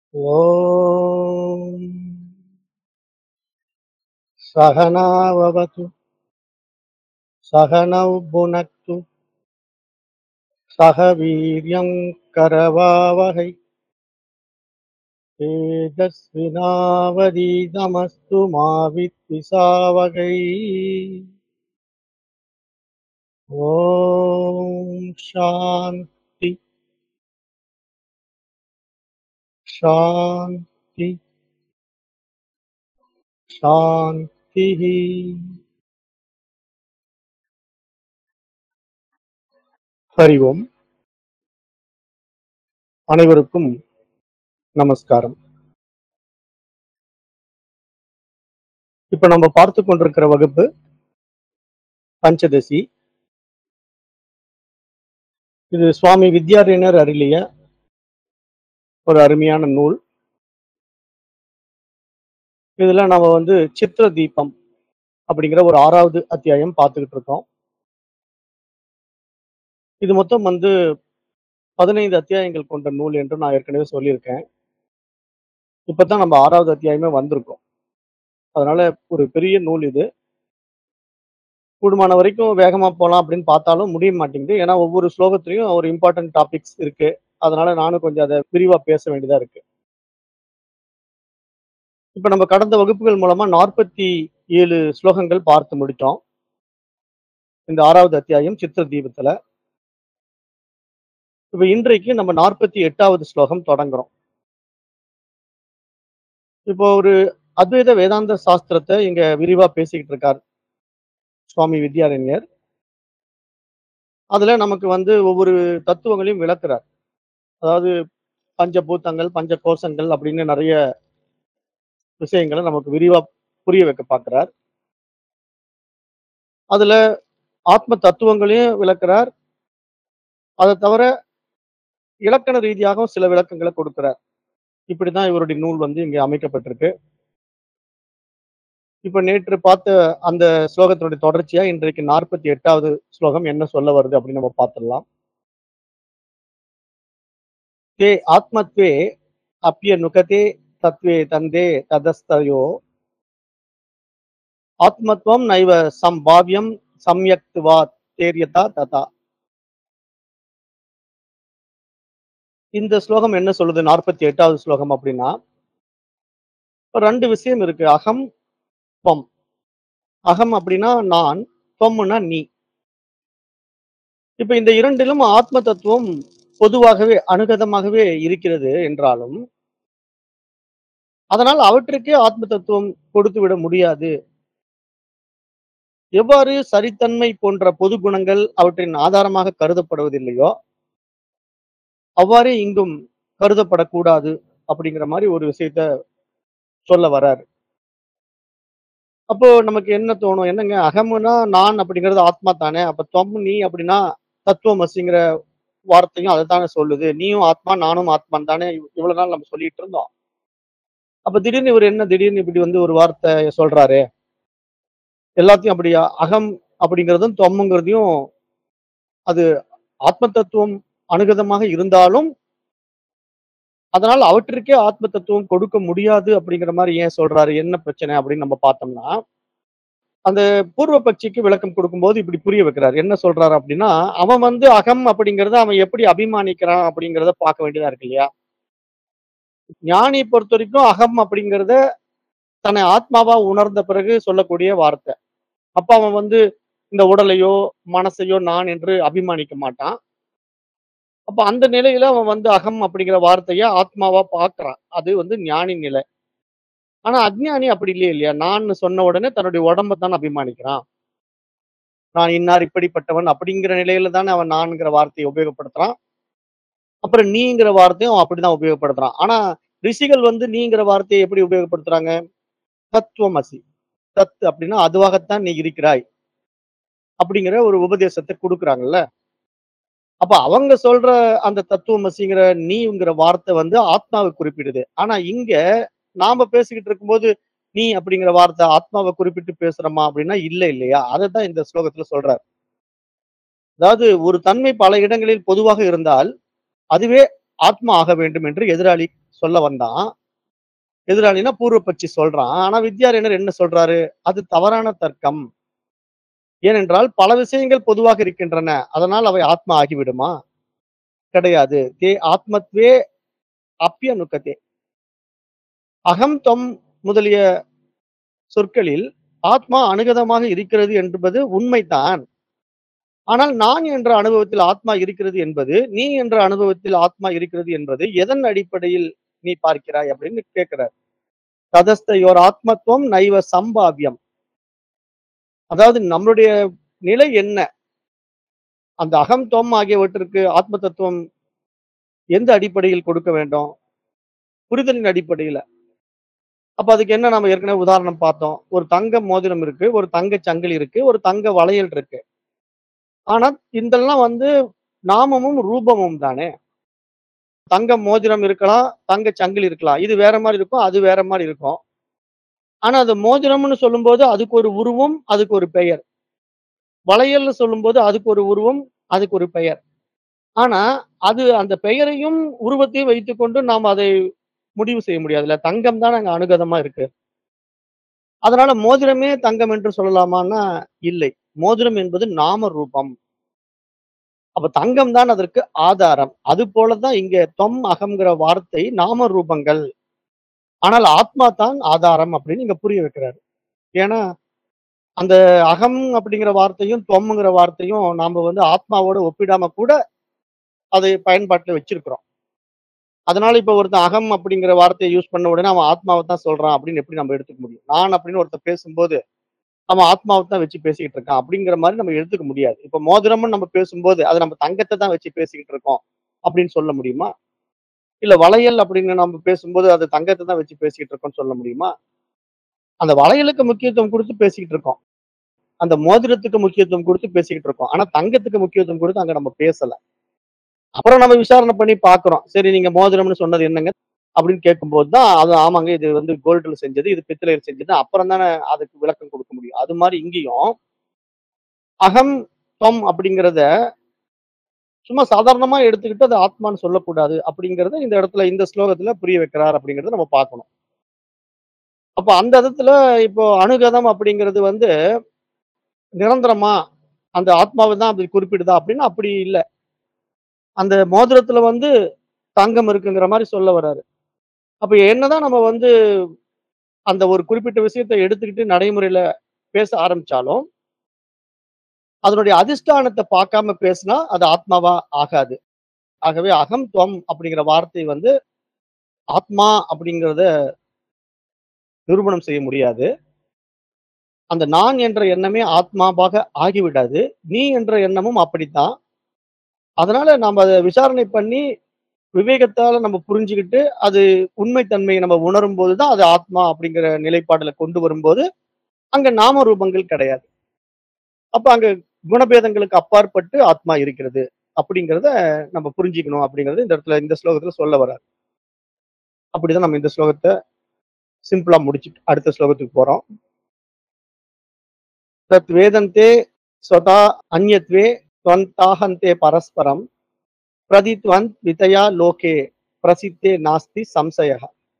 ॐ सहनाववतु सहनौ भुनक्तु सह वीर्यं करवावहै तेजस्विनावदीतमस्तु मा विद्विषावहै ॐ शान्ति शान्ति शान्तिः ஹரி ஓம் அனைவருக்கும் நமஸ்காரம் இப்ப நம்ம பார்த்து கொண்டிருக்கிற வகுப்பு பஞ்சதசி இது சுவாமி வித்யாரண்யர் அருளிய ஒரு அருமையான நூல் இதுல நம்ம வந்து சித்திர தீபம் அப்படிங்கிற ஒரு ஆறாவது அத்தியாயம் பார்த்துக்கிட்டு இருக்கோம் இது மொத்தம் வந்து பதினைந்து அத்தியாயங்கள் கொண்ட நூல் என்று நான் ஏற்கனவே சொல்லியிருக்கேன் இப்பதான் நம்ம ஆறாவது அத்தியாயமே வந்திருக்கோம் அதனால ஒரு பெரிய நூல் இது கூடுமான வரைக்கும் வேகமா போலாம் அப்படின்னு பார்த்தாலும் முடிய மாட்டேங்குது ஏன்னா ஒவ்வொரு ஸ்லோகத்திலையும் ஒரு இம்பார்ட்டன்ட் டாபிக்ஸ் இருக்கு அதனால நானும் கொஞ்சம் அதை விரிவா பேச வேண்டியதா இருக்கு இப்ப நம்ம கடந்த வகுப்புகள் மூலமா நாற்பத்தி ஏழு ஸ்லோகங்கள் பார்த்து முடித்தோம் இந்த ஆறாவது அத்தியாயம் சித்திர தீபத்துல இப்ப இன்றைக்கு நம்ம நாற்பத்தி எட்டாவது ஸ்லோகம் தொடங்குறோம் இப்போ ஒரு அத்வைத வேதாந்த சாஸ்திரத்தை இங்க விரிவா பேசிக்கிட்டு இருக்கார் சுவாமி வித்யாரண்யர் அதுல நமக்கு வந்து ஒவ்வொரு தத்துவங்களையும் விளக்குறார் அதாவது பஞ்சபூதங்கள் பஞ்ச கோஷங்கள் அப்படின்னு நிறைய விஷயங்களை நமக்கு விரிவா புரிய வைக்க பார்க்கிறார் அதுல ஆத்ம தத்துவங்களையும் விளக்குறார் அதை தவிர இலக்கண ரீதியாகவும் சில விளக்கங்களை கொடுக்கிறார் இப்படிதான் இவருடைய நூல் வந்து இங்க அமைக்கப்பட்டிருக்கு இப்ப நேற்று பார்த்த அந்த ஸ்லோகத்தினுடைய தொடர்ச்சியா இன்றைக்கு நாற்பத்தி எட்டாவது ஸ்லோகம் என்ன சொல்ல வருது அப்படின்னு நம்ம பார்த்துடலாம் தே ஆத்மத்வே அப்பிய நுகதே தத்வே தந்தே ததஸ்தயோ ஆத்மத்வம் நைவ சம்பாவியம் சம்யக்துவா தேரியதா ததா இந்த ஸ்லோகம் என்ன சொல்லுது நாற்பத்தி எட்டாவது ஸ்லோகம் அப்படின்னா இப்ப ரெண்டு விஷயம் இருக்கு அகம் துவம் அகம் அப்படின்னா நான் துவம்னா நீ இப்ப இந்த இரண்டிலும் ஆத்ம தத்துவம் பொதுவாகவே அனுகதமாகவே இருக்கிறது என்றாலும் அதனால் அவற்றுக்கே ஆத்ம தத்துவம் கொடுத்து விட முடியாது எவ்வாறு சரித்தன்மை போன்ற பொது குணங்கள் அவற்றின் ஆதாரமாக கருதப்படுவதில்லையோ அவ்வாறே இங்கும் கருதப்படக்கூடாது அப்படிங்கிற மாதிரி ஒரு விஷயத்த சொல்ல வர்றாரு அப்போ நமக்கு என்ன தோணும் என்னங்க அகம்னா நான் அப்படிங்கிறது ஆத்மா தானே அப்ப தொம் நீ அப்படின்னா தத்துவமசிங்கிற வார்த்தையும் அதை தானே சொல்லுது நீயும் ஆத்மா நானும் ஆத்மான் தானே இவ்- இவ்வளவு நாள் நம்ம சொல்லிட்டு இருந்தோம் அப்ப திடீர்னு இவர் என்ன திடீர்னு இப்படி வந்து ஒரு வார்த்தை சொல்றாரு எல்லாத்தையும் அப்படி அகம் அப்படிங்கிறதும் தொம்முங்கிறதையும் அது ஆத்ம தத்துவம் அனுகதமாக இருந்தாலும் அதனால் அவற்றிற்கே ஆத்ம தத்துவம் கொடுக்க முடியாது அப்படிங்கிற மாதிரி ஏன் சொல்றாரு என்ன பிரச்சனை அப்படின்னு நம்ம பார்த்தோம்னா அந்த பூர்வ பட்சிக்கு விளக்கம் கொடுக்கும்போது இப்படி புரிய வைக்கிறார் என்ன சொல்றாரு அப்படின்னா அவன் வந்து அகம் அப்படிங்கறத அவன் எப்படி அபிமானிக்கிறான் அப்படிங்கறத பார்க்க வேண்டியதா இருக்கு இல்லையா ஞானியை பொறுத்த வரைக்கும் அகம் அப்படிங்கறத தன்னை ஆத்மாவா உணர்ந்த பிறகு சொல்லக்கூடிய வார்த்தை அப்ப அவன் வந்து இந்த உடலையோ மனசையோ நான் என்று அபிமானிக்க மாட்டான் அப்ப அந்த நிலையில அவன் வந்து அகம் அப்படிங்கிற வார்த்தைய ஆத்மாவா பார்க்கறான் அது வந்து ஞானி நிலை ஆனா அஜ்ஞானி அப்படி இல்லையே இல்லையா நான் சொன்ன உடனே தன்னுடைய உடம்பை தான் அபிமானிக்கிறான் நான் இன்னார் இப்படிப்பட்டவன் அப்படிங்கிற நிலையில தானே அவன் நான்கிற வார்த்தையை உபயோகப்படுத்துறான் அப்புறம் நீங்கிற வார்த்தையும் அவன் அப்படிதான் உபயோகப்படுத்துறான் ஆனா ரிஷிகள் வந்து நீங்கிற வார்த்தையை எப்படி உபயோகப்படுத்துறாங்க தத்துவமசி தத் அப்படின்னா அதுவாகத்தான் நீ இருக்கிறாய் அப்படிங்கிற ஒரு உபதேசத்தை கொடுக்குறாங்கல்ல அப்ப அவங்க சொல்ற அந்த தத்துவமசிங்கிற நீங்கிற வார்த்தை வந்து ஆத்மாவை குறிப்பிடுது ஆனா இங்க நாம பேசிக்கிட்டு இருக்கும்போது நீ அப்படிங்கிற வார்த்தை ஆத்மாவை குறிப்பிட்டு பேசுறோமா அப்படின்னா இல்ல இல்லையா அதை தான் இந்த ஸ்லோகத்துல சொல்றார் அதாவது ஒரு தன்மை பல இடங்களில் பொதுவாக இருந்தால் அதுவே ஆத்மா ஆக வேண்டும் என்று எதிராளி சொல்ல வந்தான் எதிராளினா பூர்வபட்சி சொல்றான் ஆனா வித்யாரண்யர் என்ன சொல்றாரு அது தவறான தர்க்கம் ஏனென்றால் பல விஷயங்கள் பொதுவாக இருக்கின்றன அதனால் அவை ஆத்மா ஆகிவிடுமா கிடையாது தே ஆத்மத்வே அப்பியனுக்கத்தே அகம் தொம் முதலிய சொற்களில் ஆத்மா அனுகதமாக இருக்கிறது என்பது உண்மைதான் ஆனால் நான் என்ற அனுபவத்தில் ஆத்மா இருக்கிறது என்பது நீ என்ற அனுபவத்தில் ஆத்மா இருக்கிறது என்பது எதன் அடிப்படையில் நீ பார்க்கிறாய் அப்படின்னு கேட்கிறார் ததஸ்தையோர் ஆத்மத்துவம் நைவ சம்பாவியம் அதாவது நம்மளுடைய நிலை என்ன அந்த அகம் தொம் ஆகியவற்றிற்கு ஆத்ம தத்துவம் எந்த அடிப்படையில் கொடுக்க வேண்டும் புரிதலின் அடிப்படையில அப்ப அதுக்கு என்ன நம்ம ஏற்கனவே உதாரணம் பார்த்தோம் ஒரு தங்க மோதிரம் இருக்கு ஒரு தங்க சங்கிலி இருக்கு ஒரு தங்க வளையல் இருக்கு ஆனா இதெல்லாம் வந்து நாமமும் ரூபமும் தானே தங்க மோதிரம் இருக்கலாம் தங்க சங்கிலி இருக்கலாம் இது வேற மாதிரி இருக்கும் அது வேற மாதிரி இருக்கும் ஆனா அது மோதிரம்னு சொல்லும்போது அதுக்கு ஒரு உருவம் அதுக்கு ஒரு பெயர் வளையல்னு சொல்லும்போது அதுக்கு ஒரு உருவம் அதுக்கு ஒரு பெயர் ஆனா அது அந்த பெயரையும் உருவத்தையும் வைத்துக்கொண்டு நாம் அதை முடிவு செய்ய முடியாதுல்ல தங்கம் தான் அங்க அனுகதமா இருக்கு அதனால மோதிரமே தங்கம் என்று சொல்லலாமான்னா இல்லை மோதிரம் என்பது நாம ரூபம் அப்ப தங்கம் தான் அதற்கு ஆதாரம் அது போலதான் இங்க தொம் அகம்ங்கிற வார்த்தை நாம ரூபங்கள் ஆனால் ஆத்மா தான் ஆதாரம் அப்படின்னு இங்க புரிய வைக்கிறாரு ஏன்னா அந்த அகம் அப்படிங்கிற வார்த்தையும் தொம்ங்கிற வார்த்தையும் நாம வந்து ஆத்மாவோட ஒப்பிடாம கூட அதை பயன்பாட்டுல வச்சிருக்கிறோம் அதனால இப்ப ஒருத்தன் அகம் அப்படிங்கிற வார்த்தையை யூஸ் பண்ண உடனே அவன் ஆத்மாவை தான் சொல்றான் அப்படின்னு எப்படி நம்ம எடுத்துக்க முடியும் நான் அப்படின்னு ஒருத்தன் பேசும்போது அவன் ஆத்மாவை தான் வச்சு பேசிக்கிட்டு இருக்கான் அப்படிங்கிற மாதிரி நம்ம எடுத்துக்க முடியாது இப்ப மோதிரம்னு நம்ம பேசும்போது அது நம்ம தங்கத்தை தான் வச்சு பேசிக்கிட்டு இருக்கோம் அப்படின்னு சொல்ல முடியுமா இல்ல வளையல் அப்படின்னு நம்ம பேசும்போது அது தங்கத்தை தான் வச்சு பேசிக்கிட்டு இருக்கோம்னு சொல்ல முடியுமா அந்த வளையலுக்கு முக்கியத்துவம் கொடுத்து பேசிக்கிட்டு இருக்கோம் அந்த மோதிரத்துக்கு முக்கியத்துவம் கொடுத்து பேசிக்கிட்டு இருக்கோம் ஆனா தங்கத்துக்கு முக்கியத்துவம் கொடுத்து அங்க நம்ம பேசல அப்புறம் நம்ம விசாரணை பண்ணி பாக்குறோம் சரி நீங்க மோதிரம்னு சொன்னது என்னங்க அப்படின்னு கேட்கும்போது தான் அது ஆமாங்க இது வந்து கோல்டுல செஞ்சது இது பித்தளையில் செஞ்சது அப்புறம் தானே அதுக்கு விளக்கம் கொடுக்க முடியும் அது மாதிரி இங்கேயும் அகம் தொம் அப்படிங்கிறத சும்மா சாதாரணமா எடுத்துக்கிட்டு அது ஆத்மான்னு சொல்லக்கூடாது அப்படிங்கறத இந்த இடத்துல இந்த ஸ்லோகத்துல புரிய வைக்கிறார் அப்படிங்கறத நம்ம பார்க்கணும் அப்ப அந்த இடத்துல இப்போ அணுகதம் அப்படிங்கிறது வந்து நிரந்தரமா அந்த ஆத்மாவை தான் அப்படி குறிப்பிடுதா அப்படின்னா அப்படி இல்லை அந்த மோதிரத்துல வந்து தங்கம் இருக்குங்கிற மாதிரி சொல்ல வர்றாரு அப்ப என்னதான் நம்ம வந்து அந்த ஒரு குறிப்பிட்ட விஷயத்தை எடுத்துக்கிட்டு நடைமுறையில பேச ஆரம்பிச்சாலும் அதனுடைய அதிஷ்டானத்தை பார்க்காம பேசினா அது ஆத்மாவா ஆகாது ஆகவே அகம் துவம் அப்படிங்கிற வார்த்தை வந்து ஆத்மா அப்படிங்கிறத நிரூபணம் செய்ய முடியாது அந்த நான் என்ற எண்ணமே ஆத்மாவாக ஆகிவிடாது நீ என்ற எண்ணமும் அப்படித்தான் அதனால நம்ம அதை விசாரணை பண்ணி விவேகத்தால நம்ம புரிஞ்சுக்கிட்டு அது உண்மைத்தன்மையை நம்ம உணரும் போதுதான் அது ஆத்மா அப்படிங்கிற நிலைப்பாடுல கொண்டு வரும்போது அங்க நாம ரூபங்கள் கிடையாது அப்ப அங்க குணபேதங்களுக்கு அப்பாற்பட்டு ஆத்மா இருக்கிறது அப்படிங்கிறத நம்ம புரிஞ்சுக்கணும் அப்படிங்கறது இந்த இடத்துல இந்த ஸ்லோகத்துல சொல்ல வராது அப்படிதான் நம்ம இந்த ஸ்லோகத்தை சிம்பிளா முடிச்சுட்டு அடுத்த ஸ்லோகத்துக்கு போறோம் தத் வேதந்தே ஸ்வதா அந்யத்வே துவந்தாகந்தே பரஸ்பரம் பிரதித்வந்த் விதயா லோகே பிரசித்தே நாஸ்தி சம்சய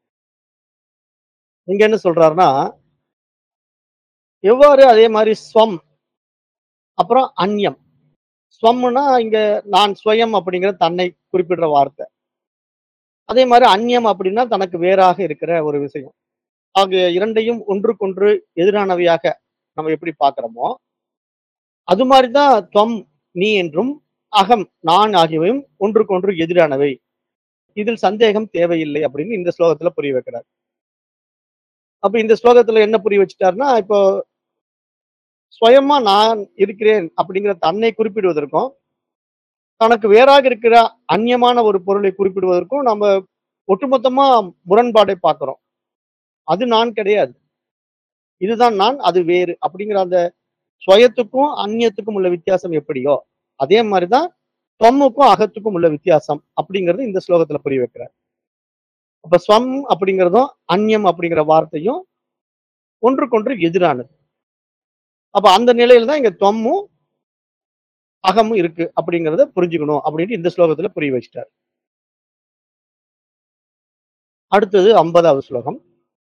இங்க என்ன சொல்றாருன்னா எவ்வாறு அதே மாதிரி ஸ்வம் அப்புறம் அந்யம் ஸ்வம்னா இங்க நான் ஸ்வயம் அப்படிங்கிற தன்னை குறிப்பிடுற வார்த்தை அதே மாதிரி அந்யம் அப்படின்னா தனக்கு வேறாக இருக்கிற ஒரு விஷயம் ஆகிய இரண்டையும் ஒன்றுக்கொன்று எதிரானவையாக நம்ம எப்படி பார்க்கிறோமோ அது மாதிரிதான் துவம் நீ என்றும் அகம் நான் ஆகியவையும் ஒன்றுக்கொன்று எதிரானவை இதில் சந்தேகம் தேவையில்லை அப்படின்னு இந்த ஸ்லோகத்துல புரிய வைக்கிறார் அப்ப இந்த ஸ்லோகத்துல என்ன புரிய வச்சுட்டாருன்னா இப்போ சுயமா நான் இருக்கிறேன் அப்படிங்கிற தன்னை குறிப்பிடுவதற்கும் தனக்கு வேறாக இருக்கிற அந்நியமான ஒரு பொருளை குறிப்பிடுவதற்கும் நம்ம ஒட்டுமொத்தமா முரண்பாடை பார்க்கிறோம் அது நான் கிடையாது இதுதான் நான் அது வேறு அப்படிங்கிற அந்த சுயத்துக்கும் அந்நியத்துக்கும் உள்ள வித்தியாசம் எப்படியோ அதே மாதிரிதான் தொம்முக்கும் அகத்துக்கும் உள்ள வித்தியாசம் அப்படிங்கிறது இந்த ஸ்லோகத்துல புரிய வைக்கிறார் அப்ப ஸ்வம் அப்படிங்கிறதும் அந்நியம் அப்படிங்கிற வார்த்தையும் ஒன்றுக்கொன்று எதிரானது அப்ப அந்த நிலையில தான் இங்க தொம்மும் அகமும் இருக்கு அப்படிங்கறத புரிஞ்சுக்கணும் அப்படின்ட்டு இந்த ஸ்லோகத்துல புரிய வச்சிட்டார் அடுத்தது 50வது ஸ்லோகம்.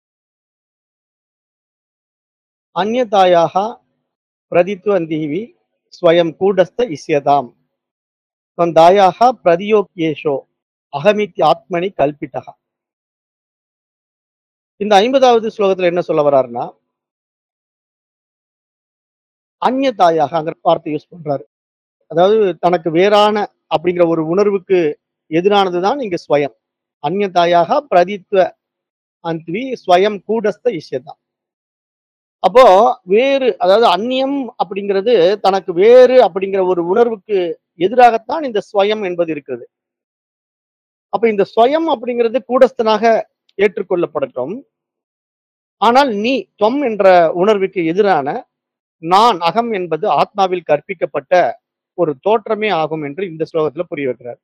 அந்யதாயாः பிரதித்வந்தீவி ஸ்வயம் கூடஸ்த இஸ்யதாம். त्वन्दायाः பிரதியோக்யேஷோ அகமித்யாத்மனி கல்பிதः. இந்த 50வது ஸ்லோகத்துல என்ன சொல்ல வர்றாருன்னா அந்யதாயாக அங்க வார்த்தை யூஸ் பண்றாரு. அதாவது தனக்கு வேறான அப்படிங்கிற ஒரு உணர்வுக்கு எதிரானது தான் இங்க ஸ்வயம். அந்யதாயாக பிரதித்வ அந்த்வி ஸ்வயம் கூடஸ்த இஷ்யதாம். அப்போ வேறு அதாவது அந்நியம் அப்படிங்கிறது தனக்கு வேறு அப்படிங்கிற ஒரு உணர்வுக்கு எதிராகத்தான் இந்த ஸ்வயம் என்பது இருக்கிறது. அப்ப இந்த ஸ்வயம் அப்படிங்கிறது கூடஸ்தனாக ஏற்றுக்கொள்ளப்படட்டும். ஆனால் நீ தொம் என்ற உணர்வுக்கு எதிரான நான் அகம் என்பது ஆத்மாவில் கற்பிக்கப்பட்ட ஒரு தோற்றமே ஆகும் என்று இந்த ஸ்லோகத்துல புரிய வைக்கிறார்.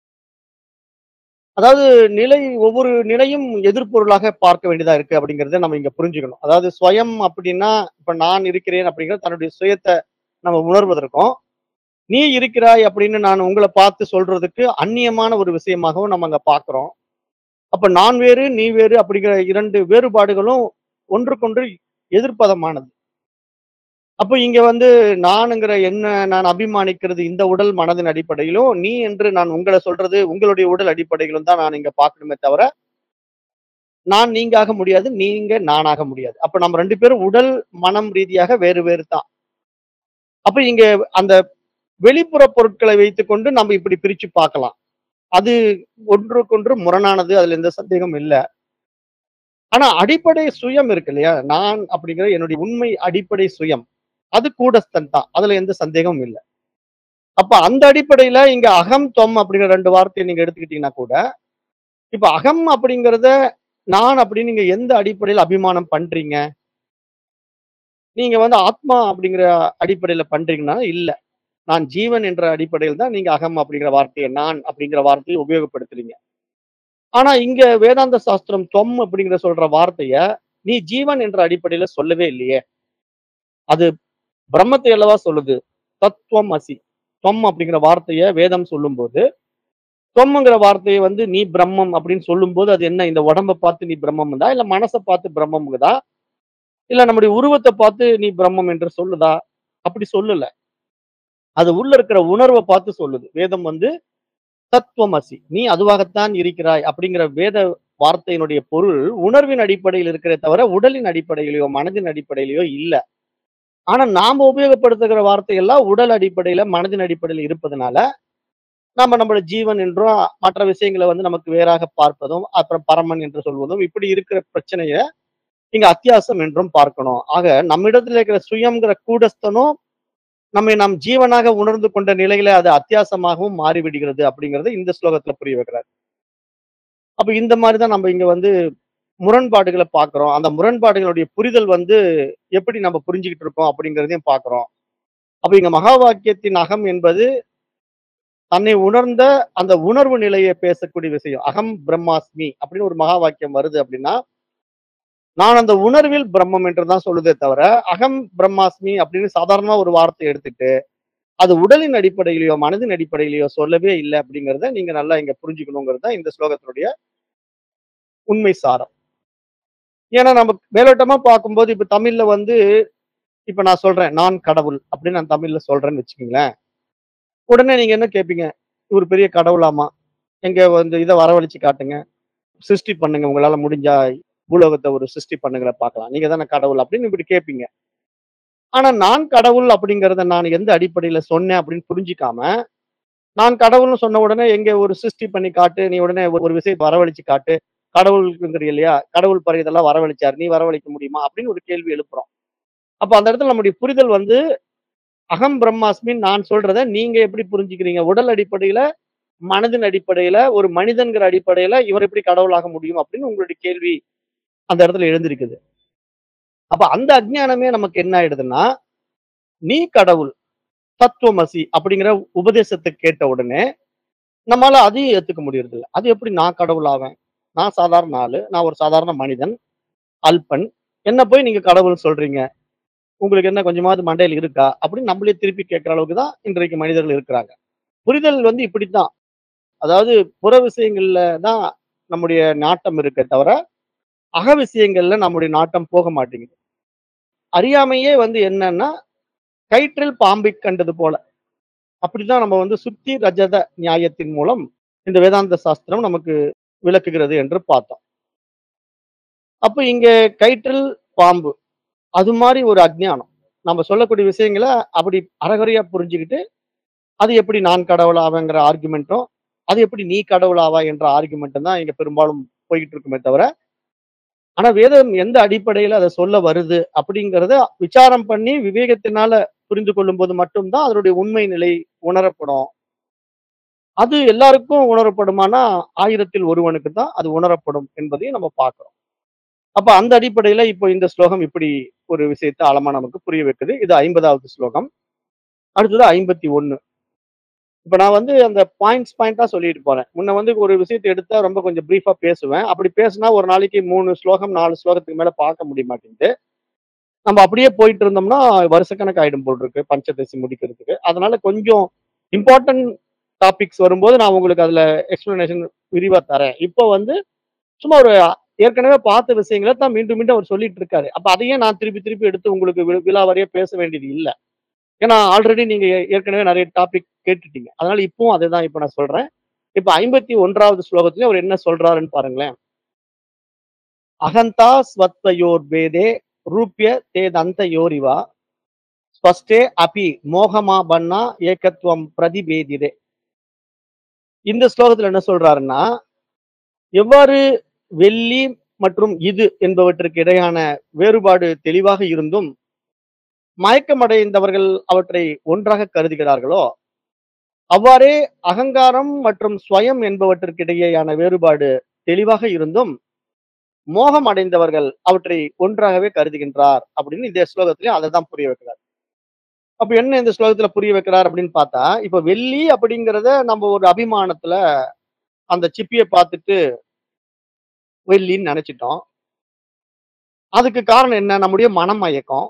அதாவது நிலை ஒவ்வொரு நிலையும் எதிர்ப்பொருளாக பார்க்க வேண்டியதா இருக்கு அப்படிங்கிறத நம்ம இங்க புரிஞ்சுக்கணும். அதாவது ஸ்வயம் அப்படின்னா இப்ப நான் இருக்கிறேன் அப்படிங்கிற தன்னுடைய சுயத்த நம்ம உணர்வதற்கும், நீ இருக்கிறாய் அப்படின்னு நான் உங்கள பார்த்து சொல்றதுக்கு அந்நியமான ஒரு விஷயமாகவும் நம்ம அங்க பார்க்கிறோம். அப்ப நான் வேறு, நீ வேறு அப்படிங்கிற 2 வேறுபாடுகளும் ஒன்றுக்கொன்று எதிர்ப்பதமானது. அப்ப இங்க வந்து நானுங்கிற என்ன நான் அபிமானிக்கிறது இந்த உடல் மனதின் அடிப்படையிலும், நீ என்று நான் உங்கள சொல்றது உங்களுடைய உடல் அடிப்படையிலும் தான் நான் இங்க பார்க்கணுமே தவிர, நான் நீங்க முடியாது, நீங்க நானாக முடியாது. அப்ப நம்ம 2 பேரும் உடல், மனம் ரீதியாக வேறு வேறு தான். அப்ப இங்க அந்த வெளிப்புற பொருட்களை வைத்துக்கொண்டு நம்ம இப்படி பிரிச்சு பார்க்கலாம். அது ஒன்றுக்கொன்று முரணானது. அதுல எந்த சந்தேகமும் இல்ல. ஆனா அடிப்படை சுயம் இருக்கு இல்லையா? நான் அப்படிங்கிற என்னுடைய உண்மை அடிப்படை சுயம். அது கூடஸ்தன் தான். அதுல எந்த சந்தேகமும் இல்ல. அப்ப அந்த அடிப்படையில இங்க அகம், தொம் அப்படிங்கிற 2 வார்த்தைய நீங்க எடுத்துக்கிட்டீங்கன்னா கூட, இப்ப அகம் அப்படிங்கிறத நான் அப்படின்னு நீங்க எந்த அடிப்படையில அபிமானம் பண்றீங்க? நீங்க வந்து ஆத்மா அப்படிங்கிற அடிப்படையில பண்றீங்கன்னா, இல்ல. நான் ஜீவன் என்ற அடிப்படையில் தான் நீங்க அகம் அப்படிங்கிற வார்த்தைய, நான் அப்படிங்கிற வார்த்தைய உபயோகப்படுத்துறீங்க. ஆனா இங்க வேதாந்த சாஸ்திரம் தொம் அப்படிங்கிற சொல்ற வார்த்தைய, நீ ஜீவன் என்ற அடிப்படையில சொல்லவே இல்லையே. அது பிரம்மத்தை அல்லவா சொல்லுது. தத்துவம் அசி. தொம் அப்படிங்கிற வார்த்தைய வேதம் சொல்லும்போது, தொம்ங்கிற வார்த்தைய வந்து நீ பிரம்மம் அப்படின்னு சொல்லும்போது, அது என்ன இந்த உடம்ப பார்த்து நீ பிரம்மம்ங்குதா? இல்ல மனச பார்த்து பிரம்மம்ங்குதா? இல்ல நம்முடைய உருவத்த பார்த்து நீ பிரம்மம் என்று சொல்லுதா? அப்படி சொல்லல. அது உள்ள இருக்கிற உணர்வ பார்த்து சொல்லுது. வேதம் வந்து தத்துவமசி. நீ அதுவாகத்தான் இருக்கிறாய் அப்படிங்கிற வேத வார்த்தையினுடைய பொருள் உணர்வின் அடிப்படையில் இருக்கிறதே தவிர, உடலின் அடிப்படையிலயோ, மனதின் அடிப்படையிலயோ இல்ல. ஆனா நாம உபயோகப்படுத்துகிற வார்த்தையெல்லாம் உடல் அடிப்படையில, மனதின் அடிப்படையில இருப்பதனால, நாம நம்மள ஜீவன் என்றும், மற்ற விஷயங்கள வந்து நமக்கு வேறாக பார்ப்பதும், அப்புறம் பரமன் என்று சொல்வதும், இப்படி இருக்கிற பிரச்சனைய இங்க அத்தியாசம் என்றும் பார்க்கணும். ஆக நம்மிடத்துல இருக்கிற சுயம்ங்கிற கூடஸ்தனும், நம்மை நாம் ஜீவனாக உணர்ந்து கொண்ட நிலையில அது அத்தியாசமாகவும் மாறிவிடுகிறது அப்படிங்கிறத இந்த ஸ்லோகத்துல புரிய வைக்கிறார். அப்ப இந்த மாரி தான் நம்ம இங்க வந்து முரண்பாடுகள பார்க்கிறோம். அந்த முரண்பாடுகளுடைய புரிதல் வந்து எப்படி நம்ம புரிஞ்சுகிட்டு இருக்கோம் அப்படிங்கிறதையும் பார்க்கிறோம். அப்ப இங்க மகா வாக்கியத்தின் அகம் என்பது, தன்னை உணர்ந்த அந்த உணர்வு நிலைய பேசக்கூடிய விஷயம். அகம் பிரம்மாஸ்மி அப்படின்னு ஒரு மகா வாக்கியம் வருது அப்படின்னா, நான் அந்த உணர்வில் பிரம்மம் என்று தான் சொல்லுதே தவிர, அகம் பிரம்மாஸ்மி அப்படின்னு சாதாரணமா ஒரு வார்த்தைய எடுத்துட்டு, அது உடலின் அடிப்படையிலயோ, மனதின் அடிப்படையிலயோ சொல்லவே இல்ல அப்படிங்கிறத நீங்க நல்லா இங்க புரிஞ்சுக்கணுங்கிறது தான் இந்த ஸ்லோகத்தினுடைய உண்மை சாரம். ஏன்னா நம்ம மேலோட்டமா பார்க்கும்போது, இப்ப தமிழ்ல வந்து இப்ப நான் சொல்றேன், நான் கடவுள் அப்படின்னு நான் தமிழ்ல சொல்றேன்னு வச்சுக்கங்களேன். உடனே நீங்க என்ன கேட்பீங்க? இவரு பெரிய கடவுளாமா? எங்க வந்து இத வரவழைச்சு காட்டுங்க. சிருஷ்டி பண்ணுங்க. உங்களால முடிஞ்சா பூலோகத்த ஒரு சிருஷ்டி பண்ணுங்களேன் பார்க்கலாம். நீங்க தானே கடவுள் அப்படின்னு இப்படி கேட்பீங்க. ஆனா நான் கடவுள் அப்படிங்கிறத நான் எந்த அடிப்படையில சொன்னேன் அப்படின்னு புரிஞ்சுக்காம, நான் கடவுள்னு சொன்ன உடனே எங்க ஒரு சிருஷ்டி பண்ணி காட்டு, நீ உடனே ஒரு ஒரு விஷயத்த வரவழைச்சு காட்டு. கடவுள்ங்கிற இல்லையா? கடவுள் பாரு இதெல்லாம் வரவழைச்சாரு. நீ வரவழைக்க முடியுமா? அப்படின்னு ஒரு கேள்வி எழுப்புறோம். அப்ப அந்த இடத்துல நம்முடைய புரிதல் வந்து, அகம் பிரம்மாஸ்மின்னு நான் சொல்றத நீங்க எப்படி புரிஞ்சுக்கிறீங்க? உடல் அடிப்படையில, மனதின் அடிப்படையில, ஒரு மனிதன்கிற அடிப்படையில இவர் எப்படி கடவுளாக முடியும்? அப்படின்னு உங்களுடைய கேள்வி அந்த இடத்துல எழுந்திருக்குது. அப்ப அந்த அஞ்ஞானமே நமக்கு என்ன ஆயிடுதுன்னா, நீ கடவுள், தத்துவமசி அப்படிங்கிற உபதேசத்த கேட்ட உடனே, நம்மால அதையும் ஏத்துக்க முடியறதில்ல. அது எப்படி நான் கடவுள் ஆவேன்? நான் சாதாரண ஆளு. நான் ஒரு சாதாரண மனிதன். அல்பன். என்ன போய் நீங்க கடவுள்ன்னு சொல்றீங்க. உங்களுக்கு என்ன கொஞ்சமாவது மண்டையில இருக்கா? அப்படின்னு நம்மளே திருப்பி கேட்கிற அளவுக்கு தான் இன்றைக்கு மனிதர்கள் இருக்கிறாங்க. புரிதல் வந்து இப்படித்தான். அதாவது புற விஷயங்கள்ல தான் நம்முடைய நாட்டம் இருக்கே தவிர, அக விஷயங்கள்ல நம்முடைய நாட்டம் போக மாட்டேங்குது. அறியாமையே வந்து என்னன்னா, கயிற்றில் பாம்பைக் கண்டது போல. அப்படிதான் நம்ம வந்து சுத்தி ரஜத நியாயத்தின் மூலம் இந்த வேதாந்த சாஸ்திரம் நமக்கு விளக்குகிறது என்று பார்த்தோம். அப்ப இங்க கயிற்றில் பாம்பு. அது மாரி ஒரு அஞ்ஞானம். நம்ம சொல்லக்கூடிய விஷயங்கள அப்படி அரைகுறையா புரிஞ்சுகிட்டு, அது எப்படி நான் கடவுள் ஆவேங்கிற ஆர்குமென்ட்டும், அது எப்படி நீ கடவுள் ஆவாய் என்ற ஆர்குமென்ட்டும் தான் இங்க பெரும்பாலும் போயிட்டு இருக்குமே தவிர, ஆனா வேதம் எந்த அடிப்படையில அத சொல்ல வருது அப்படிங்கிறத விசாரம் பண்ணி விவேகத்தினால புரிந்து கொள்ளும்போது மட்டும் தான் அதனுடைய உண்மை நிலை உணரப்படும். அது எல்லாருக்கும் உணரப்படுமானா, 1000ல் ஒருவனுக்கு தான் அது உணரப்படும் என்பதையும் நம்ம பார்க்கிறோம். அப்ப அந்த அடிப்படையில இப்போ இந்த ஸ்லோகம் இப்படி ஒரு விஷயத்த ஆழமா நமக்கு புரிய வைக்குது. இது 50வது ஸ்லோகம். அடுத்தது 51. இப்ப நான் வந்து அந்த பாயிண்ட்ஸ் பாயிண்ட்டா சொல்லிட்டு போறேன். முன்ன வந்து ஒரு விஷயத்த எடுத்தா ரொம்ப கொஞ்சம் பிரீஃபா பேசுவேன். அப்படி பேசுனா ஒரு நாளைக்கு 3 ஸ்லோகம், 4 ஸ்லோகத்துக்கு மேல பார்க்க முடிய மாட்டேங்குது. நம்ம அப்படியே போயிட்டு இருந்தோம்னா, வருஷக்கணக்கு ஆயிடும் போல இருக்கு பஞ்சதசி முடிக்கிறதுக்கு. அதனால கொஞ்சம் இம்பார்ட்டன்ட் டாபிக்ஸ் வரும்போது நான் உங்களுக்கு அதுல எக்ஸ்ப்ளனேஷன் விரிவா தரேன். இப்போ வந்து சும்மா ஒரு ஏற்கனவே பார்த்த விஷயங்கள தான் மீண்டும் மீண்டும் அவர் சொல்லிட்டு இருக்காரு. அப்ப அதையே நான் திருப்பி திருப்பி எடுத்து உங்களுக்கு வி விலாவாரியா பேச வேண்டியது இல்ல. ஏன்னா ஆல்ரெடி நீங்க ஏ ஏற்கனவே நெறைய டாபிக் கேட்டுட்டீங்க. அதனால இப்பவும் அததான் இப்ப நான் சொல்றேன். இப்ப 51வது ஸ்லோகத்திலே அவர் என்ன சொல்றாருன்னு பாருங்களேன். அகந்தா ஸ்வத்வயோர்பேதே ரூப்ய தேதந்தயோரிவ ஸ்பஷ்டே அபி மோகமாபன்னா ஏகத்வம் பிரதிபேதிதே. இந்த ஸ்லோகத்துல என்ன சொல்றாருன்னா, எவ்வாறு வெள்ளி மற்றும் இது என்பவற்றுக்கு இடையான வேறுபாடு தெளிவாக இருந்தும், மயக்கமடைந்தவர்கள் அவற்றை ஒன்றாக கருதுகிறார்களோ, அவ்வாறே அகங்காரம் மற்றும் ஸ்வயம் என்பவற்றிற்கு இடையேயான வேறுபாடு தெளிவாக இருந்தும், மோகம் அடைந்தவர்கள் அவற்றை ஒன்றாகவே கருதுகின்றார் அப்படின்னு இந்த ஸ்லோகத்திலயும் அததான் புரிய வைக்கிறார். அப்ப என்ன இந்த ஸ்லோகத்துல புரிய வைக்கிறார் அப்படின்னு பார்த்தா, இப்ப வெள்ளி அப்படிங்கிறத நம்ம ஒரு அபிமானத்துல அந்த சிப்பிய பார்த்துட்டு வெள்ளின்னு நெனைச்சுட்டோம். அதுக்கு காரணம் என்ன? நம்முடைய மனமயக்கம்.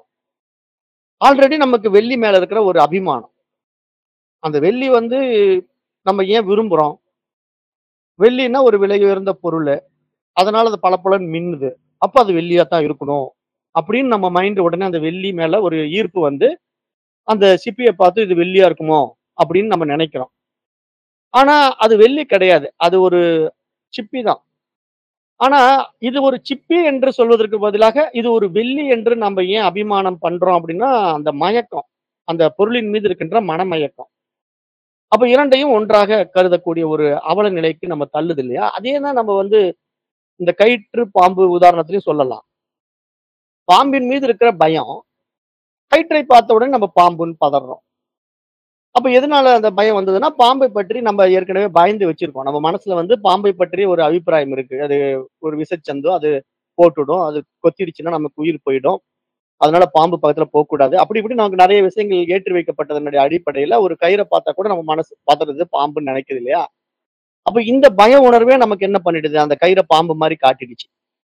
ஆல்ரெடி நமக்கு வெள்ளி மேல இருக்கிற ஒரு அபிமானம். அந்த வெள்ளி வந்து நம்ம ஏன் விரும்புறோம்? வெள்ளின்னா ஒரு விலை உயர்ந்த பொருளு. அதனால அது பளபளன்னு மின்னுது. அப்ப அது வெள்ளியா தான் இருக்கணும். அப்படின்னு நம்ம மைண்ட் உடனே அந்த வெள்ளி மேல ஒரு ஈர்ப்பு வந்து, அந்த சிப்பிய பார்த்து இது வெள்ளியா இருக்குமோ? அப்படின்னு நம்ம நெனைக்கிறோம். ஆனா அது வெள்ளி கிடையாது. அது ஒரு சிப்பி தான். ஆனா இது ஒரு சிப்பி என்று சொல்வதற்கு பதிலாக, இது ஒரு வெள்ளி என்று நம்ம ஏன் அபிமானம் பண்றோம் அப்படின்னா, அந்த மயக்கம். அந்த பொருளின் மீது இருக்கின்ற மனமயக்கம். அப்ப 2யும் ஒன்றாக கருதக்கூடிய ஒரு அவல நிலைக்கு நம்ம தள்ளுது இல்லையா? அதே தான் நம்ம வந்து இந்த கயிற்று, பாம்பு உதாரணத்திலயும் சொல்லலாம். பாம்பின் மீது இருக்கிற பயம், கயிற்றை பார்த்த உடனே நம்ம பாம்புன்னு பதர்றோம். அப்ப எதனால அந்த பயம் வந்ததுன்னா, பாம்பை பற்றி நம்ம ஏற்கனவே பயந்து வச்சிருக்கோம். நம்ம மனசுல வந்து பாம்பை பற்றி ஒரு அபிப்பிராயம் இருக்கு. அது ஒரு விஷச்சந்து, அது போட்டுடும். அது கொத்திடுச்சுன்னா நமக்கு உயிர் போயிடும். அதனால பாம்பு பக்கத்துல போக்கூடாது. அப்படி இப்படி நமக்கு நெறைய விஷயங்கள் ஏற்றி வைக்கப்பட்டதனுடைய அடிப்படையில ஒரு கயிற பார்த்தா கூட நம்ம மனசு பதறுது, பாம்புன்னு நெனைக்குது இல்லையா? அப்ப இந்த பய உணர்வே நமக்கு என்ன பண்ணிடுது? அந்த கயிற பாம்பு மாரி காட்டிடுச்சு.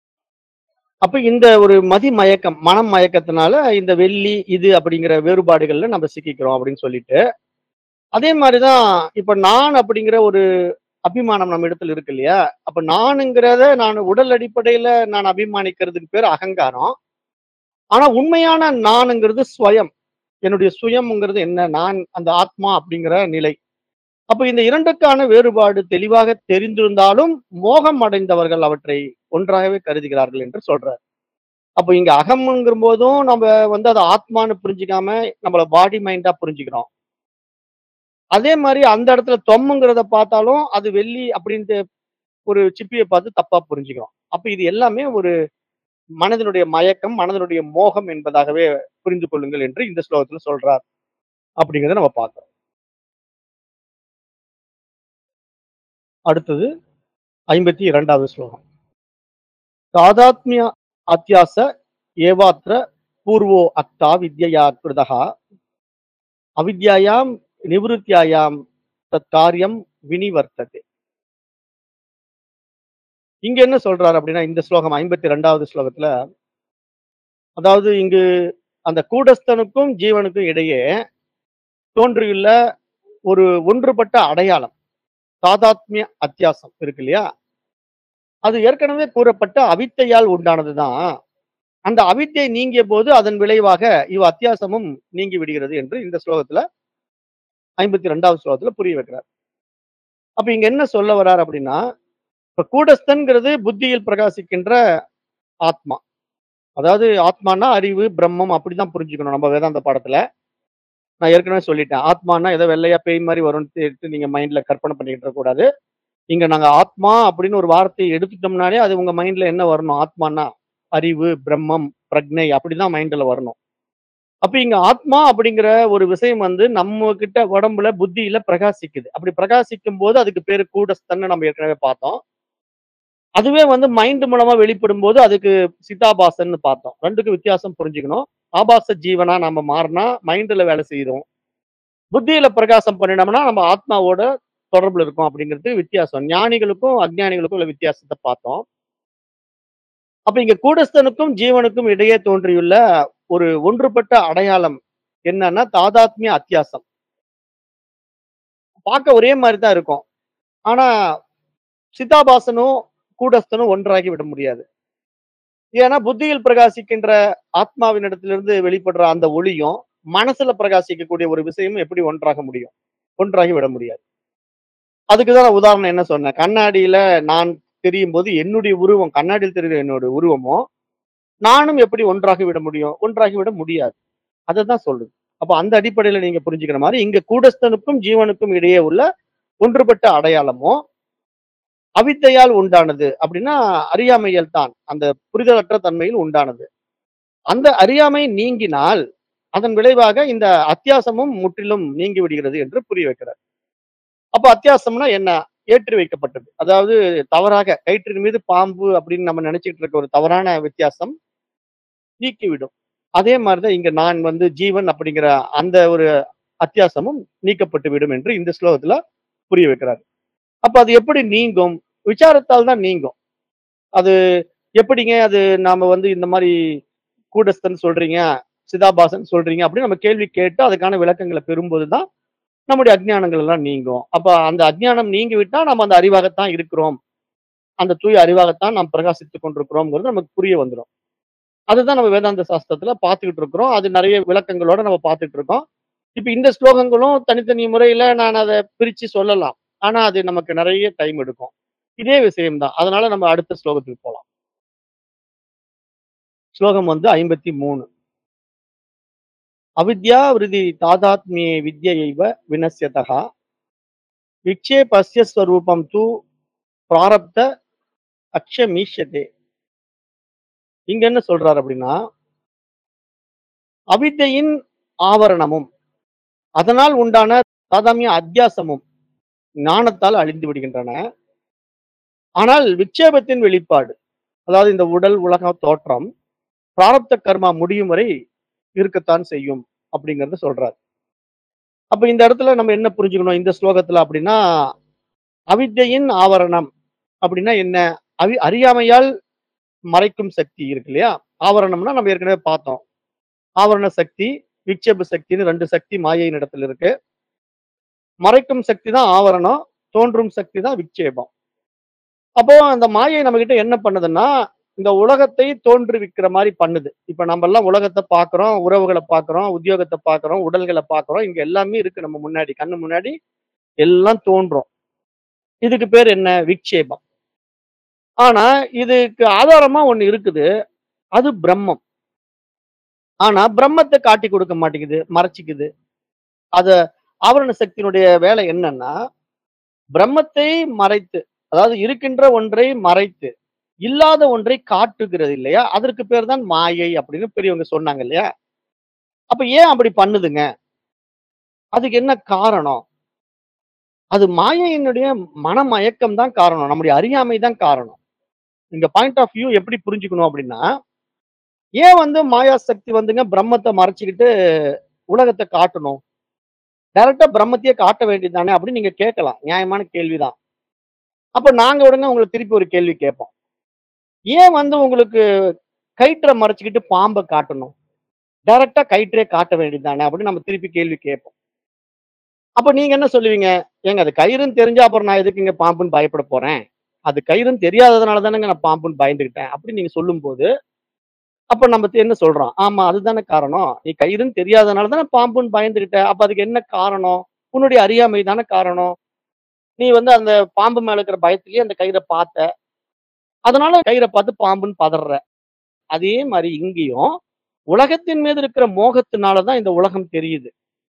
அப்ப இந்த ஒரு மதி மயக்கம், மனம் மயக்கத்தினால இந்த வெள்ளி, இது அப்படிங்கிற வேறுபாடுகள்ல நம்ம சிக்கிக்கிறோம் அப்படின்னு சொல்லிட்டு, அதே மாரி தான் இப்ப நான் அப்படிங்கிற ஒரு அபிமானம் நம்ம இடத்துல இருக்கு இல்லையா? அப்ப நானுங்கிறத நான் உடல் அடிப்படையில நான் அபிமானிக்கிறதுக்கு பேரு அகங்காரம். ஆனா உண்மையான நானுங்கிறது ஸ்வயம். என்னுடைய சுயம்ங்கிறது என்ன? நான் அந்த ஆத்மா அப்படிங்கிற நிலை. அப்ப இந்த 2க்கான வேறுபாடு தெளிவாக தெரிந்திருந்தாலும், மோகம் அடைந்தவர்கள் அவற்றை ஒன்றாகவே கருதுகிறார்கள் என்று சொல்றார். அப்ப இங்க அகம்ங்கிறபோதும் நம்ம வந்து அத ஆத்மான்னு புரிஞ்சுக்காம, நம்மள பாடி மைண்டா புரிஞ்சுக்கிறோம். அதே மாரி அந்த இடத்துல தொம்முங்கிறத பார்த்தாலும், அது வெள்ளி அப்படின்ட்டு ஒரு சிப்பிய பார்த்து தப்பா புரிஞ்சுக்கிறோம். அப்ப இது எல்லாமே ஒரு மனதினுடைய மயக்கம், மனதினுடைய மோகம் என்பதாகவே புரிந்து கொள்ளுங்கள் என்று இந்த ஸ்லோகத்துல சொல்றார். அப்படிங்கிறத நம்ம பார்க்கிறோம். அடுத்தது 52வது ஸ்லோகம். தாதாத்மிய அத்தியாச ஏவாத்ர பூர்வோ அத்தா வித்யயா கிருதः அவித்யாயாம் நிவிருத்தியாயாம் தத் காரியம் வினிவர்த்ததே. இங்க என்ன சொல்றாரு அப்படின்னா, இந்த ஸ்லோகம் 52வது ஸ்லோகத்துல, அதாவது இங்கு அந்த கூடஸ்தனுக்கும் ஜீவனுக்கும் இடையே தோன்றியுள்ள ஒரு ஒன்றுபட்ட அடையாளம். தாதாத்மிய அத்தியாசம் இருக்கு இல்லையா? அது ஏற்கனவே கூறப்பட்ட அவித்தையால் உண்டானதுதான். அந்த அவித்தை நீங்கிய போது அதன் விளைவாக இவ் அத்தியாசமும் நீங்கி விடுகிறது என்று இந்த ஸ்லோகத்துல 52வது ஸ்லோகத்துல புரிய வைக்கிறார். அப்ப இங்க என்ன சொல்ல வர்றார் அப்படின்னா, இப்ப கூடஸ்தன்ங்கிறது புத்தியில் பிரகாசிக்கின்ற ஆத்மா. அதாவது ஆத்மான்னா அறிவு, பிரம்மம் அப்படிதான் புரிஞ்சுக்கணும் நம்ம வேதாந்த பாடத்துல. நான் ஏற்கனவே சொல்லிட்டேன். ஆத்மான்னா ஏதோ வெள்ளையா பேய் மாரி வரும்ன்னு எடுத்து நீங்க மைண்ட்ல கற்பனை பண்ணிக்கிட்டு இருக்கக்கூடாது. இங்க நாங்க ஆத்மா அப்படின்னு ஒரு வார்த்தையை எடுத்துட்டோம்னாலே அது உங்க மைண்ட்ல என்ன வரணும்? ஆத்மான்னா அறிவு, பிரம்மம், பிரக்ஞை அப்படிதான் மைண்ட்ல வரணும். அப்ப இங்க ஆத்மா அப்படிங்கிற ஒரு விஷயம் வந்து நம்ம கிட்ட உடம்புல, புத்தியில பிரகாசிக்குது. அப்படி பிரகாசிக்கும்போது அதுக்கு பேரு கூடஸ்தன்னு நம்ம ஏற்கனவே பார்த்தோம். அதுவே வந்து மைண்ட் மூலமா வெளிப்படும்போது அதுக்கு சிதாபாசன்னு பார்த்தோம். 2க்கும் வித்தியாசம் புரிஞ்சுக்கணும். ஆபாச ஜீவனா நம்ம மாறுனா மைண்ட்ல வேலை செய்றோம். புத்தியில பிரகாசம் பண்ணினோம்னா நம்ம ஆத்மாவோட தொடர்புல இருக்கோம் அப்படிங்கிறது வித்தியாசம். ஞானிகளுக்கும், அஞ்ஞானிகளுக்கும் உள்ள வித்தியாசத்த பார்த்தோம். அப்ப இங்க கூடஸ்தனுக்கும், ஜீவனுக்கும் இடையே தோன்றியுள்ள ஒரு ஒன்றுபட்ட அடையாளம் என்னன்னா, தாதாத்மிய அத்தியாசம். பார்க்க ஒரே மாரி தான் இருக்கும். ஆனா, சிதாபாசனும், கூடஸ்தனும் ஒன்றாகி விட முடியாது. ஏன்னா, புத்தியில் பிரகாசிக்கின்ற ஆத்மாவினிடத்திலிருந்து வெளிப்படுற அந்த ஒளியும், மனசுல பிரகாசிக்கக்கூடிய ஒரு விஷயமும் எப்படி ஒன்றாக முடியும்? ஒன்றாகி விட முடியாது. அதுக்கு தான் நான் உதாரணம் என்ன சொன்னேன். கண்ணாடியில நான் தெரியும்போது என்னுடைய உருவம் கண்ணாடியில் தெரிகிற என்னோட உருவமும், நானும் எப்படி ஒன்றாகி விட முடியும்? ஒன்றாகி விட முடியாது. அததான் சொல்லுது. அப்ப அந்த அடிப்படையில நீங்க புரிஞ்சுக்கிற மாரி, இங்க கூடஸ்தனுக்கும், ஜீவனுக்கும் இடையே உள்ள ஒன்றுபட்ட அடையாளமும், அவித்தையால் உண்டானது. அப்படின்னா அறியாமையால் தான். அந்த புரிதலற்ற தன்மையில் உண்டானது. அந்த அறியாமை நீங்கினால், அதன் விளைவாக இந்த அத்தியாசமும் முற்றிலும் நீங்கி விடுகிறது என்று புரிய வைக்கிறார். அப்ப அத்தியாசம்னா என்ன? ஏற்றி வைக்கப்பட்டது. அதாவது தவறாக கயிற்றின் மீது பாம்பு அப்படின்னு நம்ம நினைச்சுட்டு இருக்க ஒரு தவறான வித்தியாசம் நீக்கிவிடும். அதே மாரி தான் இங்க நான் வந்து ஜீவன் அப்படிங்கிற அந்த ஒரு அத்தியாசமும் நீக்கப்பட்டு விடும் என்று இந்த ஸ்லோகத்துல புரிய வைக்கிறார். அப்ப அது எப்படி நீங்கும்? விசாரத்தால் தான் நீங்கும். அது எப்படிங்க அது நாம வந்து இந்த மாரி கூடஸ்தன் சொல்றீங்க, சிதாபாசன் சொல்றீங்க அப்படின்னு நம்ம கேள்வி கேட்டு அதுக்கான விளக்கங்கள பெறும்போது தான் நம்முடைய அஞ்ஞானங்கள் எல்லாம் நீங்கும். அப்ப அந்த அஞ்ஞானம் நீங்கிவிட்டா நம்ம அந்த அறிவாகத்தான் இருக்கிறோம். அந்த தூய அறிவாகத்தான் நாம் பிரகாசித்துக் கொண்டிருக்கிறோம்ங்கிறது நமக்கு புரிய வந்துரும். அதுதான் நம்ம வேதாந்த சாஸ்திரத்துல பார்த்துக்கிட்டு இருக்கிறோம். அது நெறைய விளக்கங்களோட நம்ம பார்த்துட்டு இருக்கோம். இப்ப இந்த ஸ்லோகங்களும் தனித்தனி முறையில நான் அத பிரிச்சு சொல்லலாம். ஆனா அது நமக்கு நெறைய டைம் எடுக்கும். இதே விஷயம் தான். அதனால நம்ம அடுத்த ஸ்லோகத்துக்கு போலாம். ஸ்லோகம் வந்து 53. அவித்யா விருதி தாதாத்மியே வித்யைவ வினஸ்யதः விக்ஷேபஸ்ய ஸ்வரூபம் தூ பிராரப்த அக்ஷமீஷ்யதே. இங்க என்ன சொல்றாரு அப்படின்னா, அவித்தையின் ஆவரணமும், அதனால் உண்டான தாதாத்மிய அத்தியாசமும் ஞானத்தால் அழிந்து விடுகின்றன. ஆனால் விக்ஷேபத்தின் வெளிப்பாடு, அதாவது இந்த உடல், உலக தோற்றம், பிராரப்த கர்மா முடியும் வரை இருக்கத்தான் செய்யும் அப்படிங்கிறத சொல்றாரு. அப்ப இந்த இடத்துல நம்ம என்ன புரிஞ்சுக்கணும் இந்த ஸ்லோகத்துல அப்படின்னா, அவித்தையின் ஆவரணம் அப்படின்னா என்ன? அவி அறியாமையால் மறைக்கும் சக்தி இருக்கு இல்லையா? ஆவரணம்னா நம்ம ஏற்கனவே பார்த்தோம். ஆவரண சக்தி, விக்ஷேப சக்தின்னு 2 சக்தி மாயையின் இடத்துல இருக்கு. மறைக்கும் சக்தி தான் ஆவரணம், தோன்றும் சக்தி தான் விக்ஷேபம். அப்போ அந்த மாயை நம்மகிட்ட என்ன பண்ணுதுன்னா, இந்த உலகத்தை தோன்றுவிக்கிற மாரி பண்ணுது. இப்ப நம்மல்லாம் உலகத்த பார்க்கிறோம், உறவுகள பார்க்கிறோம், உத்தியோகத்த பார்க்கிறோம், உடல்கள பார்க்கிறோம். இங்க எல்லாமே இருக்கு நம்ம முன்னாடி. கண்ணு முன்னாடி எல்லாம் தோன்றும். இதுக்கு பேர் என்ன? விக்ஷேபம். ஆனா, இதுக்கு ஆதாரமா ஒண்ணு இருக்குது. அது பிரம்மம். ஆனா, பிரம்மத்த காட்டிக் கொடுக்க மாட்டேங்குது, மறைச்சுக்குது. அத ஆவரண சக்தியினுடைய வேலை என்னன்னா, பிரம்மத்தை மறைத்து, அதாவது இருக்கின்ற ஒன்றை மறைத்து, இல்லாத ஒன்றை காட்டுகிறது இல்லையா? அதற்கு பேர் தான் மாயை அப்படின்னு பெரியவங்க சொன்னாங்க இல்லையா? அப்ப ஏன் அப்படி பண்ணுதுங்க? அதுக்கு என்ன காரணம்? அது மாயையினுடைய மனமயக்கம் தான் காரணம். நம்முடைய அறியாமை தான் காரணம். இங்க பாயிண்ட் ஆஃப் வியூ எப்படி புரிஞ்சுக்கணும் அப்படின்னா, ஏன் வந்து மாயா சக்தி வந்துங்க பிரம்மத்த மறைச்சுக்கிட்டு உலகத்த காட்டணும்? டைரக்ட்டா பிரம்மத்தையே காட்ட வேண்டியது தானே அப்படின்னு நீங்க கேட்கலாம். நியாயமான கேள்விதான். அப்ப நாங்க உடனே உங்கள திருப்பி ஒரு கேள்வி கேட்போம். ஏன் வந்து உங்களுக்கு கயிற்ற மறைச்சுக்கிட்டு பாம்ப காட்டணும்? டைரக்ட்டா கயிற்றே காட்ட வேண்டியது தானே அப்படின்னு நம்ம திருப்பி கேள்வி கேட்போம். அப்ப நீங்க என்ன சொல்லுவீங்க? ஏங்க அது கயிறுன்னு தெரிஞ்சா அப்புறம் நான் எதுக்குங்க பாம்புன்னு பயப்பட போறேன்? அது கயிறுன்னு தெரியாததுனால தானங்க நான் பாம்புன்னு பயந்துகிட்டேன் அப்படின்னு நீங்க சொல்லும்போது அப்ப நம்ம தெ- என்ன சொல்றோம் ஆமா அதுதானே காரணம் நீ கயிறுன்னு தெரியாதனால தானே பாம்புன்னு பயந்துகிட்ட அப்ப அதுக்கு என்ன காரணம் உன்னுடைய அறியாமை தானே காரணம் நீ வந்து அந்த பாம்பு மேல இருக்கிற பயத்திலேயே அந்த கயிறை பார்த்த அதனால கயிறை பார்த்து பாம்புன்னு பதற அதே மாதிரி இங்கேயும் உலகத்தின் மீது இருக்கிற மோகத்தினாலதான் இந்த உலகம் தெரியுது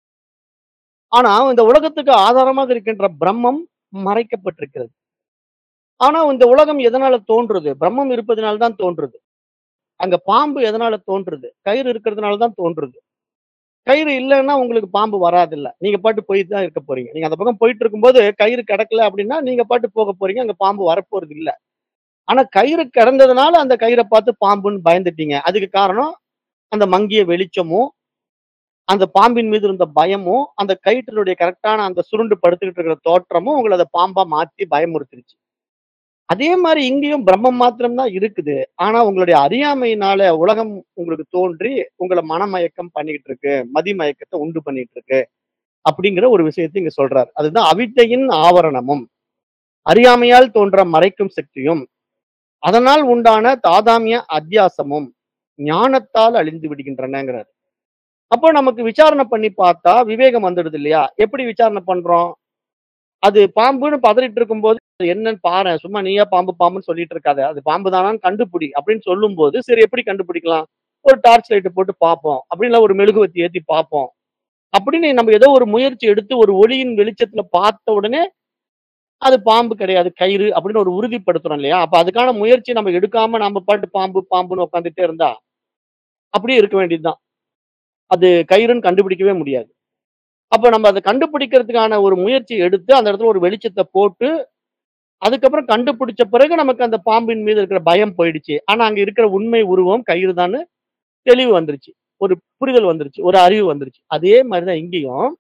ஆனா இந்த உலகத்துக்கு ஆதாரமாக இருக்கின்ற பிரம்மம் மறைக்கப்பட்டிருக்கிறது ஆனா இந்த உலகம் எதனால தோன்றுது பிரம்மம் இருப்பதனால தான் தோன்றுது அங்க பாம்பு எதனால தோன்றுது கயிறு இருக்கிறதுனால தான் தோன்றுது கயிறு இல்லைன்னா உங்களுக்கு பாம்பு வராது இல்ல நீங்க பாட்டு போயிட்டு தான் இருக்க போறீங்க நீங்க அந்த பக்கம் போயிட்டு இருக்கும்போது கயிறு கிடக்கல அப்படின்னா நீங்க பாட்டு போக போறீங்க அங்க பாம்பு வரப்போறது இல்ல ஆனா கயிறு கிடந்ததுனால அந்த கயிறை பார்த்து பாம்புன்னு பயந்துட்டீங்க அதுக்கு காரணம் அந்த மங்கிய வெளிச்சமும் அந்த பாம்பின் மீது இருந்த பயமும் அந்த கயிற்றினுடைய கரெக்டான அந்த சுருண்டு படுத்துக்கிட்டு இருக்கிற தோற்றமும் உங்களை அதை பாம்பா மாத்தி பயமுறுத்திருச்சு அதே மாதிரி இங்கேயும் பிரம்மம் மாத்திரம்தான் இருக்குது ஆனா உங்களுடைய அறியாமையினால உலகம் உங்களுக்கு தோன்றி உங்களை மனமயக்கம் பண்ணிக்கிட்டு இருக்கு மதிமயக்கத்தை உண்டு பண்ணிட்டு இருக்கு அப்படிங்கிற ஒரு விஷயத்தை இங்க சொல்றாரு அதுதான் அவித்தையின் ஆவரணமும் அறியாமையால் தோன்ற மறைக்கும் சக்தியும் அதனால் உண்டான தாதாமிய அத்தியாசமும் ஞானத்தால் அழிந்து விடுகின்றனங்கிறார் அப்போ நமக்கு விசாரணை பண்ணி பார்த்தா விவேகம் வந்துடுது இல்லையா எப்படி விசாரணை பண்றோம் அது பாம்புன்னு பதறிட்டு இருக்கும்போது அது என்னன்னு பாரு சும்மா நீயா பாம்பு பாம்புன்னு சொல்லிட்டு இருக்காத அது பாம்பு தானான்னு கண்டுபிடி அப்படின்னு சொல்லும்போது சரி எப்படி கண்டுபிடிக்கலாம் ஒரு டார்ச் லைட்டை போட்டு பார்ப்போம் அப்படின்னா ஒரு மெழுகுவத்தி ஏத்தி பார்ப்போம் அப்படின்னு நம்ம ஏதோ ஒரு முயற்சி எடுத்து ஒரு ஒளியின் வெளிச்சத்துல பார்த்த உடனே அது பாம்பு கிடையாது கயிறு அப்படின்னு ஒரு உறுதிப்படுத்துறோம் இல்லையா அப்ப அதுக்கான முயற்சி நம்ம எடுக்காம நம்ம பாட்டு பாம்பு பாம்புன்னு உட்காந்துட்டே இருந்தா அப்படியே இருக்க வேண்டியதுதான் அது கயிறுன்னு கண்டுபிடிக்கவே முடியாது அப்ப நம்ம அதை கண்டுபிடிக்கிறதுக்கான ஒரு முயற்சி எடுத்து அந்த இடத்துல ஒரு வெளிச்சத்தை போட்டு அதுக்கப்புறம் கண்டுபிடிச்ச பிறகு நமக்கு அந்த பாம்பின் மீது இருக்கிற பயம் போயிடுச்சு ஆனா அங்க இருக்கிற உண்மை உருவம் கயிறு தெளிவு வந்துருச்சு ஒரு புரிதல் வந்துருச்சு ஒரு அறிவு வந்துருச்சு அதே மாதிரிதான் இங்கேயும்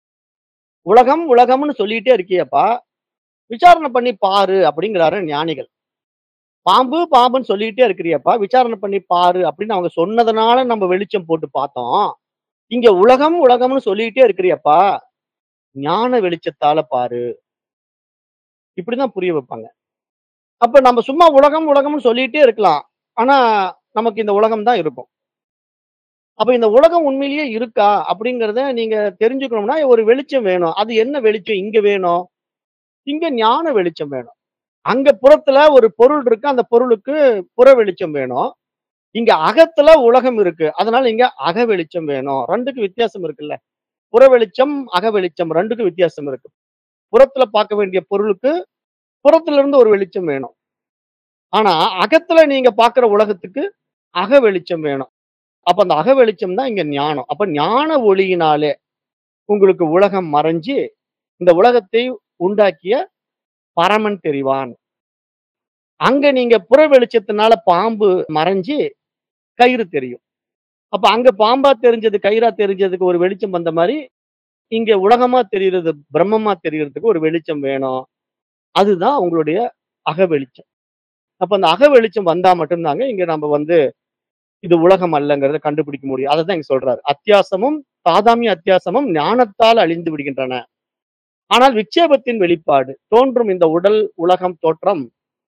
உலகம் உலகம்னு சொல்லிட்டே இருக்கியப்பா விசாரணை பண்ணி பாரு அப்படிங்கிறாரு ஞானிகள் பாம்பு பாம்புன்னு சொல்லிட்டே இருக்கிறியப்பா விசாரணை பண்ணி பாரு அப்படின்னு அவங்க சொன்னதுனால நம்ம வெளிச்சம் போட்டு பார்த்தோம் இங்க உலகம் உலகம்னு சொல்லிட்டே இருக்கிறியப்பா ஞான வெளிச்சத்தால பாரு இப்படிதான் புரிய வைப்பாங்க அப்ப நம்ம சும்மா உலகம் உலகம்னு சொல்லிட்டே இருக்கலாம் ஆனா நமக்கு இந்த உலகம் தான் இருக்கும் அப்ப இந்த உலகம் உண்மையிலேயே இருக்கா அப்படிங்கறத நீங்க தெரிஞ்சுக்கணும்னா ஒரு வெளிச்சம் வேணும் அது என்ன வெளிச்சம் இங்க வேணும் இங்க ஞான வெளிச்சம் வேணும் அங்க புறத்துல ஒரு பொருள் இருக்கு அந்த பொருளுக்கு புற வெளிச்சம் வேணும் இங்க அகத்துல உலகம் இருக்கு அதனால இங்க அக வெளிச்சம் வேணும் ரெண்டுக்கு வித்தியாசம் இருக்குல்ல புற வெளிச்சம் அக வெளிச்சம் ரெண்டுக்கும் வித்தியாசம் இருக்கு புறத்துல பார்க்க வேண்டிய பொருளுக்கு புறத்துல இருந்து ஒரு வெளிச்சம் வேணும் ஆனா அகத்துல நீங்க பார்க்கிற உலகத்துக்கு அக வெளிச்சம் வேணும் அப்ப அந்த அக வெளிச்சம் தான் இங்க ஞானம் அப்ப ஞான ஒளியினாலே உங்களுக்கு உலகம் மறைஞ்சு இந்த உலகத்தை உண்டாக்கிய பரமன் தெரிவான் அங்க நீங்க புற வெளிச்சத்தினால பாம்பு மறைஞ்சு கயிறு தெரியும் அப்ப அங்க பாம்பா தெரிஞ்சது கயிறா தெரிஞ்சதுக்கு ஒரு வெளிச்சம் வந்த மாதிரி இங்க உலகமா தெரிகிறது பிரம்மமா தெரியறதுக்கு ஒரு வெளிச்சம் வேணும் அதுதான் உங்களுடைய அக வெளிச்சம் அப்ப அந்த அக வெளிச்சம் வந்தா மட்டும்தாங்க இங்க நம்ம வந்து இது உலகம் அல்லங்கிறத கண்டுபிடிக்க முடியும் அதை தான் இங்க சொல்றாரு அத்தியாசமும் சாதாமிய அத்தியாசமும் ஞானத்தால் அழிந்து விடுகின்றன ஆனால் விக்ஷேபத்தின் வெளிப்பாடு தோன்றும் இந்த உடல் உலகம் தோற்றம்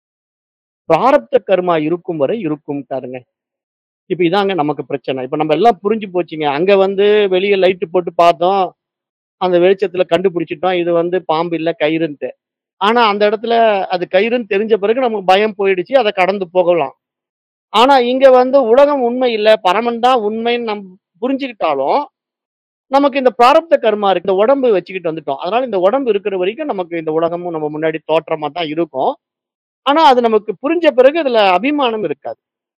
பிராரப்த கர்மா இருக்கும் வரை இருக்கும் பாருங்க இப்ப இதாங்க நமக்கு பிரச்சனை இப்ப நம்ம எல்லாம் புரிஞ்சு போச்சுங்க அங்க வந்து வெளியே லைட்டு போட்டு பார்த்தோம் அந்த வெளிச்சத்துல கண்டுபிடிச்சிட்டோம் இது வந்து பாம்பு இல்ல கயிறுன்ட்டு ஆனா அந்த இடத்துல அது கயிறுன்னு தெரிஞ்ச பிறகு நமக்கு பயம் போயிடுச்சு அதை கடந்து போகலாம் ஆனா இங்க வந்து உலகம் உண்மை இல்ல பரமன் தான் உண்மைன்னு நம் புரிஞ்சுக்கிட்டாலும் நமக்கு இந்த பிராரப்த கர்மா இருக்கு இந்த உடம்பு வச்சுக்கிட்டு வந்துட்டோம் அதனால இந்த உடம்பு இருக்கிற வரைக்கும் நமக்கு இந்த உலகமும் நம்ம முன்னாடி தோற்றமா தான் இருக்கும் ஆனா அது நமக்கு புரிஞ்ச பிறகு இதுல அபிமானம் இருக்காது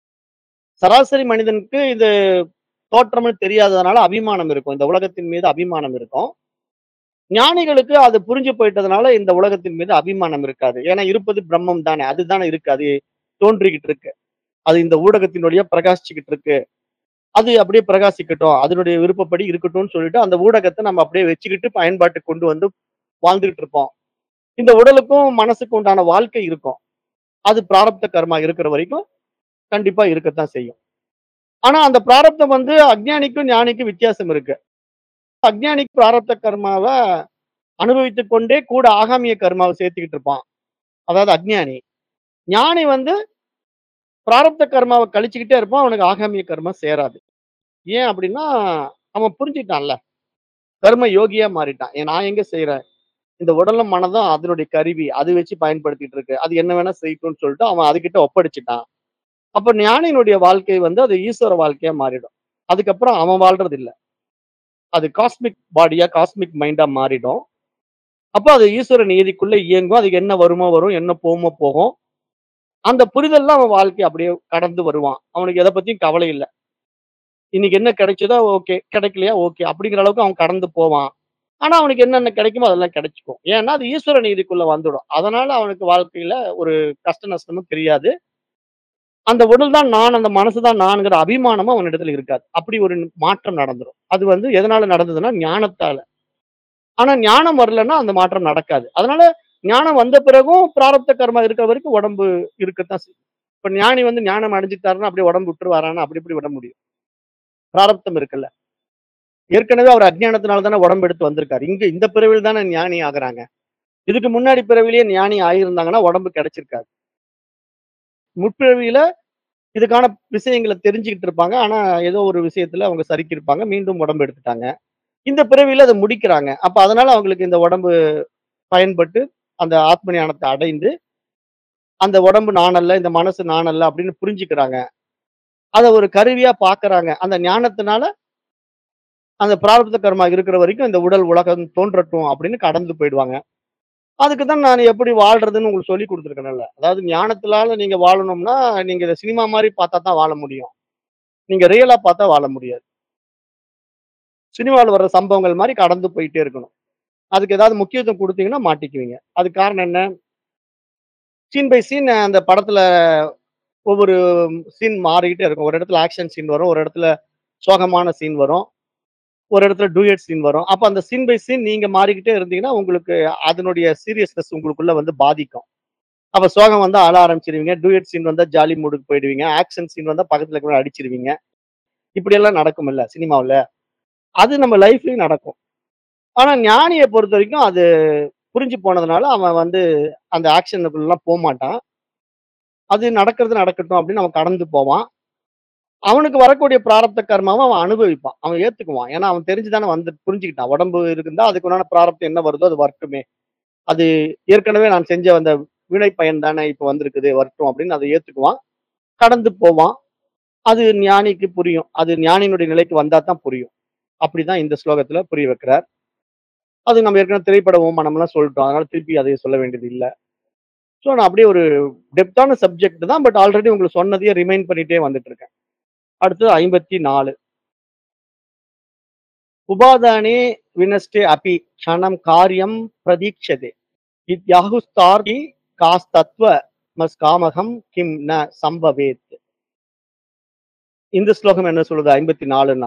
சராசரி மனிதனுக்கு இது தோற்றம்னு தெரியாததுனால அபிமானம் இருக்கும் இந்த உலகத்தின் மீது அபிமானம் இருக்கும் ஞானிகளுக்கு அது புரிஞ்சு போயிட்டதுனால இந்த உலகத்தின் மீது அபிமானம் இருக்காது ஏன்னா இருப்பது பிரம்மம் தானே அதுதானே இருக்கு அது தோன்றிக்கிட்டு இருக்கு அது இந்த ஊடகத்தினுடைய பிரகாசிச்சுக்கிட்டு இருக்கு அது அப்படியே பிரகாசிக்கட்டும் அதனுடைய விருப்பப்படி இருக்கட்டும்னு சொல்லிட்டு அந்த ஊடகத்தை நம்ம அப்படியே வச்சுக்கிட்டு பயன்பாட்டுக்கு கொண்டு வந்து வாழ்ந்துகிட்டு இருப்போம் இந்த உடலுக்கும் மனசுக்கும் உண்டான வாழ்க்கை இருக்கும் அது பிராரப்த கர்மா இருக்கிற வரைக்கும் கண்டிப்பா இருக்கத்தான் செய்யும் ஆனா அந்த பிராரப்தம் வந்து அஜ்ஞானிக்கும் ஞானிக்கும் வித்தியாசம் இருக்கு அஜ்ஞானிக்கு பிராரப்த கர்மாவை அனுபவித்துக் கொண்டே கூட ஆகாமிய கர்மாவை சேர்த்துக்கிட்டு இருப்பான் அதாவது அஜ்ஞானி ஞானி வந்து பிராரப்த கர்மாவை கழிச்சுக்கிட்டே இருப்பான். அவனுக்கு ஆகாமிய கர்மா சேராது. ஏன் அப்படின்னா, அவன் புரிஞ்சுட்டான்ல. கர்ம யோகியா மாறிட்டான். ஏ நான் எங்க செய்றேன்? இந்த உடலும், மனதும் அதனுடைய கருவி. அது வச்சு பயன்படுத்திட்டு இருக்கு. அது என்ன வேணா செய்யட்டும்னு சொல்லிட்டு அவன் அதுகிட்ட ஒப்படைச்சுட்டான். அப்ப ஞானியினுடைய வாழ்க்கை வந்து அது ஈஸ்வர வாழ்க்கையா மாறிடும். அதுக்கப்புறம் அவன் வாழ்றது இல்ல. அது காஸ்மிக் பாடியா, காஸ்மிக் மைண்டா மாறிடும். அப்ப அது ஈஸ்வர நீதிக்குள்ள இயங்கும். அதுக்கு என்ன வருமோ வரும், என்ன போகுமோ போகும். அந்த புரிதல்ல அவன் வாழ்க்கைய அப்படியே கடந்து வருவான். அவனுக்கு எத பத்தியும் கவலை இல்ல. இன்னைக்கு என்ன கிடைச்சதோ ஓகே. கிடைக்கலையா ஓகே. அப்படிங்கிற அளவுக்கு அவன் கடந்து போவான். ஆனா அவனுக்கு என்னென்ன கிடைக்குமோ அதெல்லாம் கிடைச்சுக்கும். ஏன்னா அது ஈஸ்வர நீதிக்குள்ள வந்துடும். அதனால அவனுக்கு வாழ்க்கையில ஒரு கஷ்ட நஷ்டமும் தெரியாது. அந்த உடல் தான் நான், அந்த மனசு தான் நான்ங்கிற அபிமானமும் அவனிடத்துல இருக்காது. அப்படி ஒரு மாற்றம் நடந்துரும். அது வந்து எதனால நடந்ததுன்னா ஞானத்தால. ஆனா ஞானம் வரலன்னா அந்த மாற்றம் நடக்காது. அதனால ஞானம் வந்த பிறகும் பிராரப்த கர்மா இருக்கிற வரைக்கும் உடம்பு இருக்கத்தான் செய்யும். இப்ப ஞானி வந்து ஞானம் அடைஞ்சுட்டாருன்னா அப்படியே உடம்பு விட்டுருவாரான்னா அப்படி எப்படி விட முடியும்? பிராரப்தம் இருக்குல்ல. ஏற்கனவே அவர் அஞ்ஞானத்தினால தானே உடம்பு எடுத்து வந்திருக்காரு. இங்க இந்த பிறவில தானே ஞானி ஆகுறாங்க. இதுக்கு முன்னாடி பிறவிலேயே ஞானி ஆகியிருந்தாங்கன்னா உடம்பு கிடைச்சிருக்காது. முற்பிறவியில இதுக்கான விஷயங்கள தெரிஞ்சுக்கிட்டு இருப்பாங்க. ஆனா ஏதோ ஒரு விஷயத்துல அவங்க சறுக்கியிருப்பாங்க. மீண்டும் உடம்பு எடுத்துட்டாங்க. இந்த பிறவியில அத முடிக்கிறாங்க. அப்ப அதனால அவங்களுக்கு இந்த உடம்பு பயன்பட்டு அந்த ஆத்ம ஞானத்த அடைந்து, அந்த உடம்பு நான் அல்ல, இந்த மனசு நான் அல்ல அப்படின்னு புரிஞ்சுக்கிறாங்க. அத ஒரு கருவியா பார்க்கறாங்க. அந்த ஞானத்தினால அந்த பிராரப்த கர்மா இருக்கிற வரைக்கும் இந்த உடல் உலகம் தோன்றட்டும் அப்படின்னு கடந்து போயிடுவாங்க. அதுக்கு தான் நான் எப்படி வாழ்றதுன்னு உங்களுக்கு சொல்லிக் குடுத்துருக்கேன்ல. அதாவது ஞானத்தினால நீங்க வாழணும்னா, நீங்க இத சினிமா மாரி பார்த்தா தான் வாழ முடியும். நீங்க ரியலா பார்த்தா வாழ முடியாது. சினிமால வர்ற சம்பவங்கள் மாரி கடந்து போயிட்டே இருக்கணும். அதுக்கு ஏதாவது முக்கியத்துவம் குடுத்தீங்கன்னா மாட்டிக்குவீங்க. அதுக்கு காரணம் என்ன? சீன் பை சீன் அந்த படத்துல ஒவ்வொரு சீன் மாறிக்கிட்டே இருக்கும். ஒரு இடத்துல ஆக்ஷன் சீன் வரும். ஒரு இடத்துல சோகமான சீன் வரும். ஒரு இடத்துல டூயட் சீன் வரும். அப்ப அந்த சீன் பை சீன் நீங்க மாறிக்கிட்டே இருந்தீங்கன்னா, உங்களுக்கு அதனுடைய சீரியஸ்னஸ் உங்களுக்குள்ள வந்து பாதிக்கும். அப்ப சோகம் வந்தா அழ ஆரம்பிச்சுருவீங்க. டூயட் சீன் வந்தா ஜாலி மூடுக்கு போயிடுவீங்க. ஆக்ஷன் சீன் வந்தா பக்கத்துல இருக்கிறவன அடிச்சிருவீங்க. இப்படியெல்லாம் நடக்கும்ல சினிமாவுல. அது நம்ம லைஃப்லயும் நடக்கும். ஆனா ஞானிய பொறுத்தவரைக்கும் அது புரிஞ்சு போனதுனால அவன் வந்து அந்த ஆக்ஷனுக்குள்ளலாம் போமாட்டான். அது நடக்கிறது நடக்கட்டும் அப்படின்னு அவன் கடந்து போவான். அவனுக்கு வரக்கூடிய பிராரப்த கர்மாவ அவன் அனுபவிப்பான். அவன் ஏத்துக்குவான். ஏன்னா அவன் தெரிஞ்சு தானே வந்து புரிஞ்சுக்கிட்டான். உடம்பு இருந்தா அதுக்கு உண்டான பிராரப்தம் என்ன வருதோ அது வரட்டுமே. அது ஏற்கனவே நான் செஞ்ச அந்த வினை பயன் தானே இப்ப வந்திருக்குது வரட்டும் அப்படின்னு அத ஏத்துக்குவான். கடந்து போவான். அது ஞானிக்கு புரியும். அது ஞானியினுடைய நிலைக்கு வந்தா தான் புரியும். அப்படிதான் இந்த ஸ்லோகத்துல புரிய வைக்கிறார். அது நம்ம ஏற்கனவே திரைப்பட ஓமானம்லாம் சொல்லிட்டோம். அதனால திருப்பி அதை சொல்ல வேண்டியது இல்ல. ஸோ நான் அப்படியே ஒரு டெப்த்தான சப்ஜெக்ட் தான். பட் ஆல்ரெடி உங்களுக்கு சொன்னதையே ரிமைண்ட் பண்ணிட்டே வந்துட்டு இருக்கேன். அடுத்தது 54 உபாதானே வினஷ்டே அபி க்ஷணம் காரியம் பிரதீக்ஷதே. இத்யாஹுஸ்தார்த்தி காஸ்தத்வ மஸ்காமகம் கிம் ந சம்பவேத். இந்த ஸ்லோகம் என்ன சொல்லுது 54ன்னா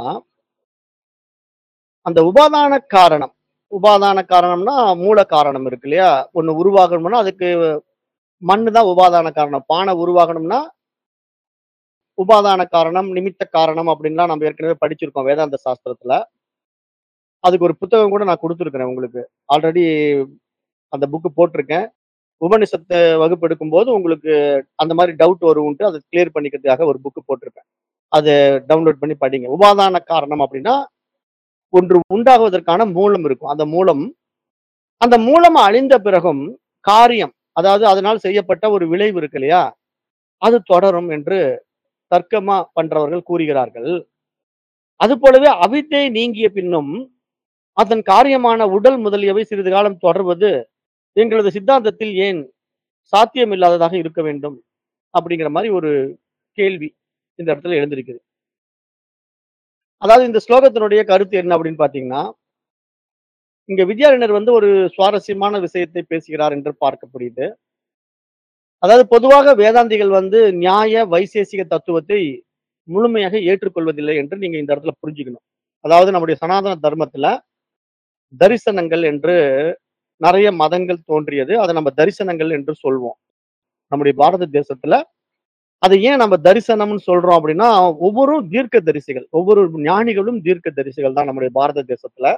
அந்த உபாதான காரணம். உபாதான காரணம்னா மூல காரணம் இருக்கு இல்லையா? ஒண்ணு உருவாகணும்னா அதுக்கு மண்ணு தான் உபாதான காரணம். பானை உருவாகணும்னா உபாதான காரணம், நிமித்த காரணம் அப்படின்லாம் நம்ம ஏற்கனவே படிச்சிருக்கோம் வேதாந்த சாஸ்திரத்துல. அதுக்கு ஒரு புத்தகம் கூட நான் குடுத்துருக்கிறேன் உங்களுக்கு. ஆல்ரெடி அந்த புக் போட்டிருக்கேன். உபனிஷத்து வகுப்பு எடுக்கும்போது உங்களுக்கு அந்த மாரி டவுட் வரும்ன்ட்டு அத கிளியர் பண்ணிக்கிறதுக்காக ஒரு புக் போட்டிருப்பேன். அத டவுன்லோட் பண்ணி படிங்க. உபாதான காரணம் அப்படின்னா, ஒன்று உண்டாகுவதற்கான மூலம் இருக்கும். அந்த மூலம் அந்த மூலம் அழிந்த பிறகும் காரியம், அதாவது அதனால் செய்யப்பட்ட ஒரு விளைவு இருக்கு இல்லையா? அது தொடரும் என்று தர்க்கமா பண்றவர்கள் கூறுகிறார்கள். அதுபோலவே அவித்தை நீங்கிய பின்னும் அதன் காரியமான உடல் முதலியவை சிறிது காலம் தொடர்வது எங்களது சித்தாந்தத்தில் ஏன் சாத்தியமில்லாததாக இருக்க வேண்டும்? அப்படிங்கிற மாரி ஒரு கேள்வி இந்த இடத்துல எழுந்திருக்குது. அதாவது இந்த ஸ்லோகத்தினுடைய கருத்து என்ன அப்படின்னு பார்த்தீங்கன்னா, இங்க வித்யாரண்யர் வந்து ஒரு சுவாரஸ்யமான விஷயத்தை பேசுகிறார் என்று பார்க்க முடியுது. அதாவது பொதுவாக வேதாந்திகள் வந்து நியாய, வைசேசிக தத்துவத்தை முழுமையாக ஏற்றுக்கொள்வதில்லை என்று நீங்க இந்த இடத்துல புரிஞ்சுக்கணும். அதாவது நம்முடைய சனாதன தர்மத்துல தரிசனங்கள் என்று நெறைய மதங்கள் தோன்றியது. அத நம்ம தரிசனங்கள் என்று சொல்வோம். நம்முடைய பாரத தேசத்துல அத ஏன் நம்ம தரிசனம்னு சொல்றோம் அப்படின்னா, ஒவ்வொரு தீர்க்கதரிசிகள், ஒவ்வொரு ஞானிகளும் தீர்க்கதரிசிகள் தான் நம்முடைய பாரத தேசத்துல.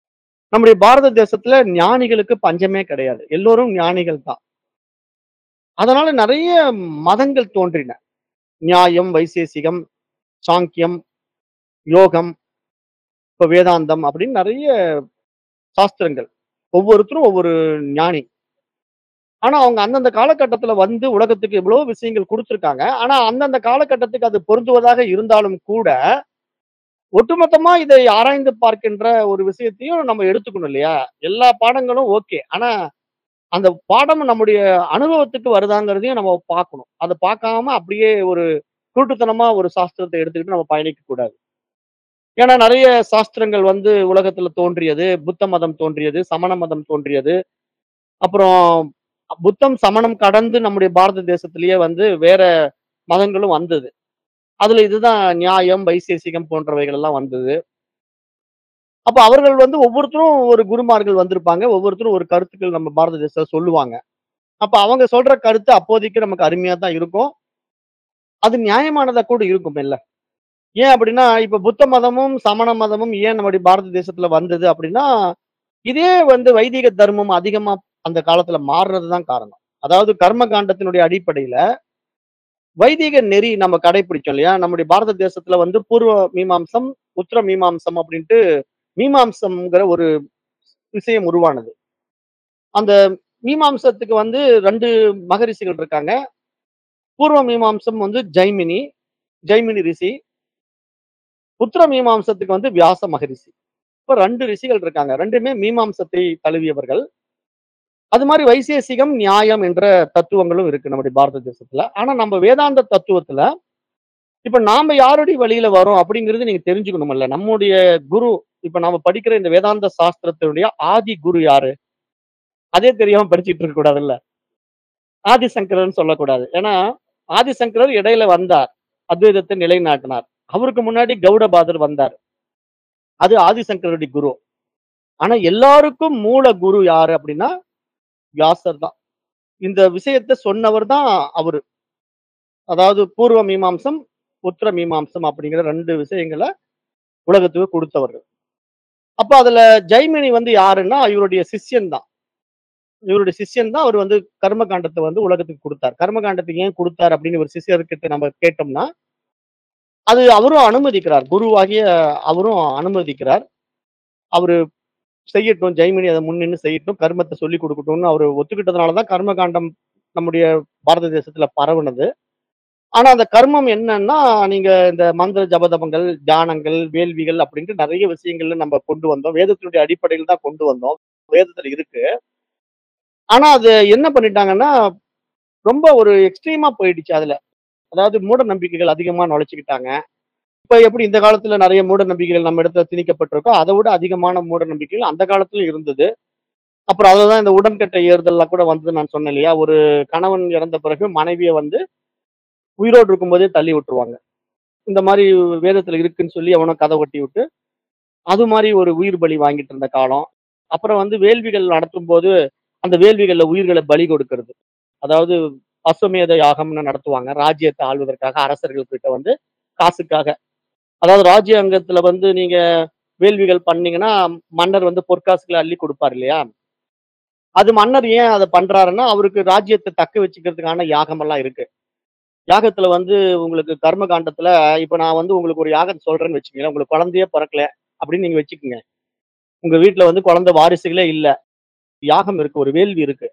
நம்முடைய பாரத தேசத்துல ஞானிகளுக்கு பஞ்சமே கிடையாது. எல்லோரும் ஞானிகள் தான். அதனால நெறைய மதங்கள் தோன்றின. நியாயம், வைசேசிகம், சாங்கியம், யோகம், இப்ப வேதாந்தம் அப்படின்னு நெறைய சாஸ்திரங்கள். ஒவ்வொருத்தரும் ஒவ்வொரு ஞானி. ஆனா, அவங்க அந்தந்த காலகட்டத்துல வந்து உலகத்துக்கு எவ்வளவோ விஷயங்கள் குடுத்திருக்காங்க. ஆனா, அந்தந்த காலகட்டத்துக்கு அது பொருந்துவதாக இருந்தாலும் கூட, ஒட்டுமொத்தமா இதை ஆராய்ந்து பார்க்கின்ற ஒரு விஷயத்தையும் நம்ம எடுத்துக்கணும் இல்லையா? எல்லா பாடங்களும் ஓகே. ஆனா, அந்த பாடம் நம்முடைய அனுபவத்துக்கு வருதாங்கிறதையும் நம்ம பார்க்கணும். அத பார்க்காம அப்படியே ஒரு குருட்டுத்தனமா ஒரு சாஸ்திரத்த எடுத்துக்கிட்டு நம்ம பயணிக்கக் கூடாது. ஏன்னா, நெறைய சாஸ்திரங்கள் வந்து உலகத்துல தோன்றியது. புத்த மதம் தோன்றியது, சமண மதம் தோன்றியது. அப்புறம் புத்தம், சமணம் கடந்து நம்முடைய பாரத தேசத்திலேயே வந்து வேற மதங்களும் வந்தது. அதுல இதுதான் நியாயம், வைசேசிகம் போன்றவைகள் எல்லாம் வந்தது. அப்ப அவர்கள் வந்து ஒவ்வொருத்தரும் ஒரு குருமார்கள் வந்திருப்பாங்க. ஒவ்வொருத்தரும் ஒரு கருத்துக்கள் நம்ம பாரத தேசத்துல சொல்லுவாங்க. அப்ப அவங்க சொல்ற கருத்து அப்போதைக்கு நமக்கு அருமையா தான் இருக்கும். அது நியாயமானதா கூட இருக்கும் இல்ல. ஏன் அப்படின்னா, இப்ப புத்த மதமும், சமண மதமும் ஏன் நம்முடைய பாரத தேசத்துல வந்தது அப்படின்னா, இதே வந்து வைதிக தர்மம் அதிகமா அந்த காலத்துல மாறுனது தான் காரணம். அதாவது கர்ம காண்டத்தினுடைய அடிப்படையில, வைதிக நெறி நம்ம கடைபிடிச்சோம் இல்லையா? நம்முடைய பாரத தேசத்துல வந்து பூர்வ மீமாம்சம், உத்தர மீமாம்சம் அப்படின்ட்டு மீமாம்சம்ங்கிற ஒரு விஷயம் உருவானது. அந்த மீமாம்சத்துக்கு வந்து 2 மகரிஷிகள் இருக்காங்க. பூர்வ மீமாம்சம் வந்து ஜைமினி, ஜைமினி ரிஷி. உத்தர மீமாம்சத்துக்கு வந்து வியாச மகரிஷி. இப்ப 2 ரிஷிகள் இருக்காங்க. 2மே மீமாம்சத்தை தழுவியவர்கள். அது மாரி வைசேசிகம், நியாயம் என்ற தத்துவங்களும் இருக்கு நம்முடைய பாரத தேசத்துல. ஆனா நம்ம வேதாந்த தத்துவத்துல, இப்ப நாம யாருடைய வழியில வரோம் அப்படிங்கிறது நீங்க தெரிஞ்சுக்கணும்ல. நம்முடைய குரு, இப்ப நாம படிக்கிற இந்த வேதாந்த சாஸ்திரத்தினுடைய ஆதி குரு யாரு? அதே தெரியாம படிச்சுட்டு இருக்க கூடாதுல்ல. ஆதிசங்கரர்ன்னு சொல்லக்கூடாது. ஏன்னா, ஆதிசங்கரர் இடையில வந்தார். அத்வைதத்தை நிலைநாட்டினார். அவருக்கு முன்னாடி கௌடபாதர் வந்தார். அது ஆதிசங்கருடைய குரு. ஆனா எல்லாருக்கும் மூல குரு யாரு அப்படின்னா, வியாசர் தான். இந்த விஷயத்த சொன்னவர் தான் அவரு. அதாவது பூர்வ மீமாம்சம், உத்தர மீமாம்சம் அப்படிங்கிற 2 விஷயங்கள உலகத்துக்கு குடுத்தவரு. அப்ப அதுல ஜைமினி வந்து யாருன்னா, இவருடைய சிஷ்யன் தான். இவருடைய சிஷ்யன் தான் அவர் வந்து கர்ம காண்டத்த வந்து உலகத்துக்கு குடுத்தார். கர்ம காண்டத்த ஏன் குடுத்தார் அப்படின்னு ஒரு சிஷ்யர்கிட்ட நம்ம கேட்டோம்னா, அது அவரும் அனுமதிக்கிறார். குருவாகிய அவரும் அனுமதிக்கிறார். அவரு செய்யட்டும். ஜெய்மினி அத முன்னின்னு செய்யட்டும். கர்மத்த சொல்லிக் குடுக்கட்டும்னு அவரு ஒத்துக்கிட்டதுனால தான் கர்ம காண்டம் நம்முடைய பாரத தேசத்துல பரவுனது. ஆனா அந்த கர்மம் என்னன்னா, நீங்க இந்த மந்திர ஜபதபங்கள், தியானங்கள், வேள்விகள் அப்படின்ட்டு நெறைய விஷயங்கள்ல நம்ம கொண்டு வந்தோம். வேதத்தினுடைய அடிப்படையில தான் கொண்டு வந்தோம். வேதத்துல இருக்கு. ஆனா அது என்ன பண்ணிட்டாங்கன்னா, ரொம்ப ஒரு எக்ஸ்ட்ரீமா போயிடுச்சு அதுல. அதாவது மூட நம்பிக்கைகள் அதிகமா நுழைச்சுக்கிட்டாங்க. இப்ப எப்படி இந்த காலத்துல நெறைய மூட நம்பிக்கைகள் நம்ம இடத்துல திணிக்கப்பட்டிருக்கோ, அத விட அதிகமான மூட நம்பிக்கைகள் அந்த காலத்துல இருந்தது. அப்புறம் அதுலதான் இந்த உடன்கட்டை ஏறுதல்லாம் கூட வந்ததுன்னு நான் சொன்னேன் இல்லையா? ஒரு கணவன் இறந்த பிறகு மனைவிய வந்து உயிரோடு இருக்கும்போதே தள்ளி விட்டுருவாங்க. இந்த மாரி வேதத்துல இருக்குன்னு சொல்லி எவனோ கத கொட்டி விட்டு, அது மாரி ஒரு உயிர் பலி வாங்கிட்டு இருந்த காலம். அப்புறம் வந்து வேள்விகள் நடத்தும்போது, அந்த வேள்விகள்ல உயிர்கள பலி கொடுக்கிறது. அதாவது அஸ்வமேத யாகம்னு நடத்துவாங்க. ராஜ்யத்த ஆள்வதற்காக அரசர்கள் கிட்ட வந்து காசுக்காக. அதாவது ராஜ்யாங்கத்துல வந்து நீங்க வேள்விகள் பண்ணீங்கன்னா, மன்னர் வந்து பொற்காசுகள அள்ளி குடுப்பார் இல்லையா? அது மன்னர் ஏன் அத பண்றாருன்னா, அவருக்கு ராஜ்யத்த தக்க வச்சுக்கிறதுக்கான யாகமெல்லாம் இருக்கு. யாகத்துல வந்து உங்களுக்கு கர்ம காண்டத்துல இப்ப நான் வந்து உங்களுக்கு ஒரு யாகம் சொல்றேன்னு வச்சுக்கங்களேன். உங்களுக்கு குழந்தையே பொறக்கல அப்படின்னு நீங்க வச்சுக்கங்க. உங்க வீட்ல வந்து குழந்தை வாரிசுகளே இல்ல. யாகம் இருக்கு. ஒரு வேள்வி இருக்கு.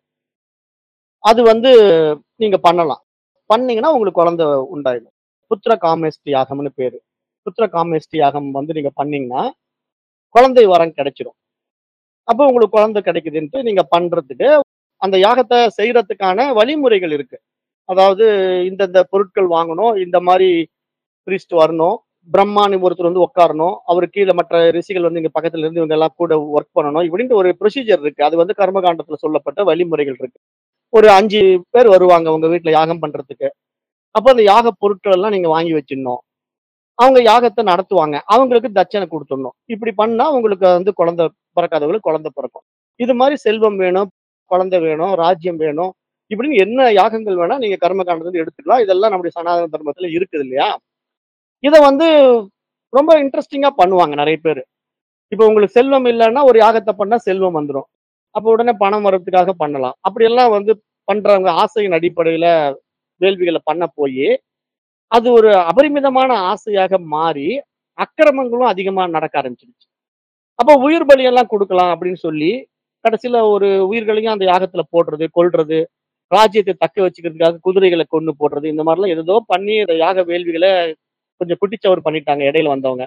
அது வந்து நீங்க பண்ணலாம். பண்ணீங்கன்னா உங்களுக்கு குழந்தை உண்டாயிடும். புத்திர காமேஷ்டி யாகம்னு பேரு. புத்திர காமேஷ்டி யாகம் வந்து நீங்க பண்ணீங்கன்னா, குழந்தை வரம் கிடைச்சிரும். அப்போ உங்களுக்கு குழந்தை கிடைக்குதுன்ட்டு நீங்க பண்றதுக்கு, அந்த யாகத்த செய்றதுக்கான வழிமுறைகள் இருக்கு. அதாவது இந்தந்த பொருட்கள் வாங்கணும். இந்த மாரி ப்ரீஸ்ட் வரணும். பிரம்மான்னு ஒருத்தர் வந்து உட்காரணும். அவரு கீழ மற்ற ரிஷிகள் வந்து இங்க பக்கத்துல இருந்து இவங்க எல்லாம் கூட வொர்க் பண்ணணும். இப்படின்ட்டு ஒரு ப்ரொசீஜர் இருக்கு. அது வந்து கர்மகாண்டத்துல சொல்லப்பட்ட வழிமுறைகள் இருக்கு. ஒரு 5 பேர் வருவாங்க உங்க வீட்ல யாகம் பண்றதுக்கு. அப்ப அந்த யாக பொருட்கள் எல்லாம் நீங்க வாங்கி வச்சிடணும். அவங்க யாகத்த நடத்துவாங்க. அவங்களுக்கு தட்சணை குடுத்துடணும். இப்படி பண்ணா உங்களுக்கு வந்து குழந்தை பிறக்காதவங்களுக்கு குழந்தை பிறக்கும். இது மாரி செல்வம் வேணும், குழந்தை வேணும், ராஜ்யம் வேணும். இப்படின்னு என்ன யாகங்கள் வேணா நீங்க கர்ம காண்டத்துல எடுத்துக்கலாம். இதெல்லாம் நம்முடைய சனாதன தர்மத்துல இருக்குது இல்லையா? இத வந்து ரொம்ப இன்ட்ரஸ்டிங்கா பண்ணுவாங்க நெறைய பேரு. இப்ப உங்களுக்கு செல்வம் இல்லன்னா ஒரு யாகத்த பண்ணா செல்வம் வந்துரும். அப்ப உடனே பணம் வரதுக்காக பண்ணலாம். அப்படியெல்லாம் வந்து பண்றவங்க ஆசையின் அடிப்படையில வேள்விகளை பண்ண போய் அது ஒரு அபரிமிதமான ஆசையாக மாறி அக்கிரமங்களும் அதிகமா நடக்க ஆரம்பிச்சிருச்சு அப்போ உயிர் பலியெல்லாம் கொடுக்கலாம் அப்படின்னு சொல்லி கடைசியில ஒரு உயிர்களையும் அந்த யாகத்துல போடுறது கொல்றது ராஜ்யத்தை தக்க வச்சுக்கிறதுக்காக குதிரைகளை கொண்டு போடுறது இந்த மாதிரிலாம் ஏதோ பண்ணி இந்த யாக வேள்விகளை கொஞ்சம் குட்டிச்சவர் பண்ணிட்டாங்க இடையில வந்தவங்க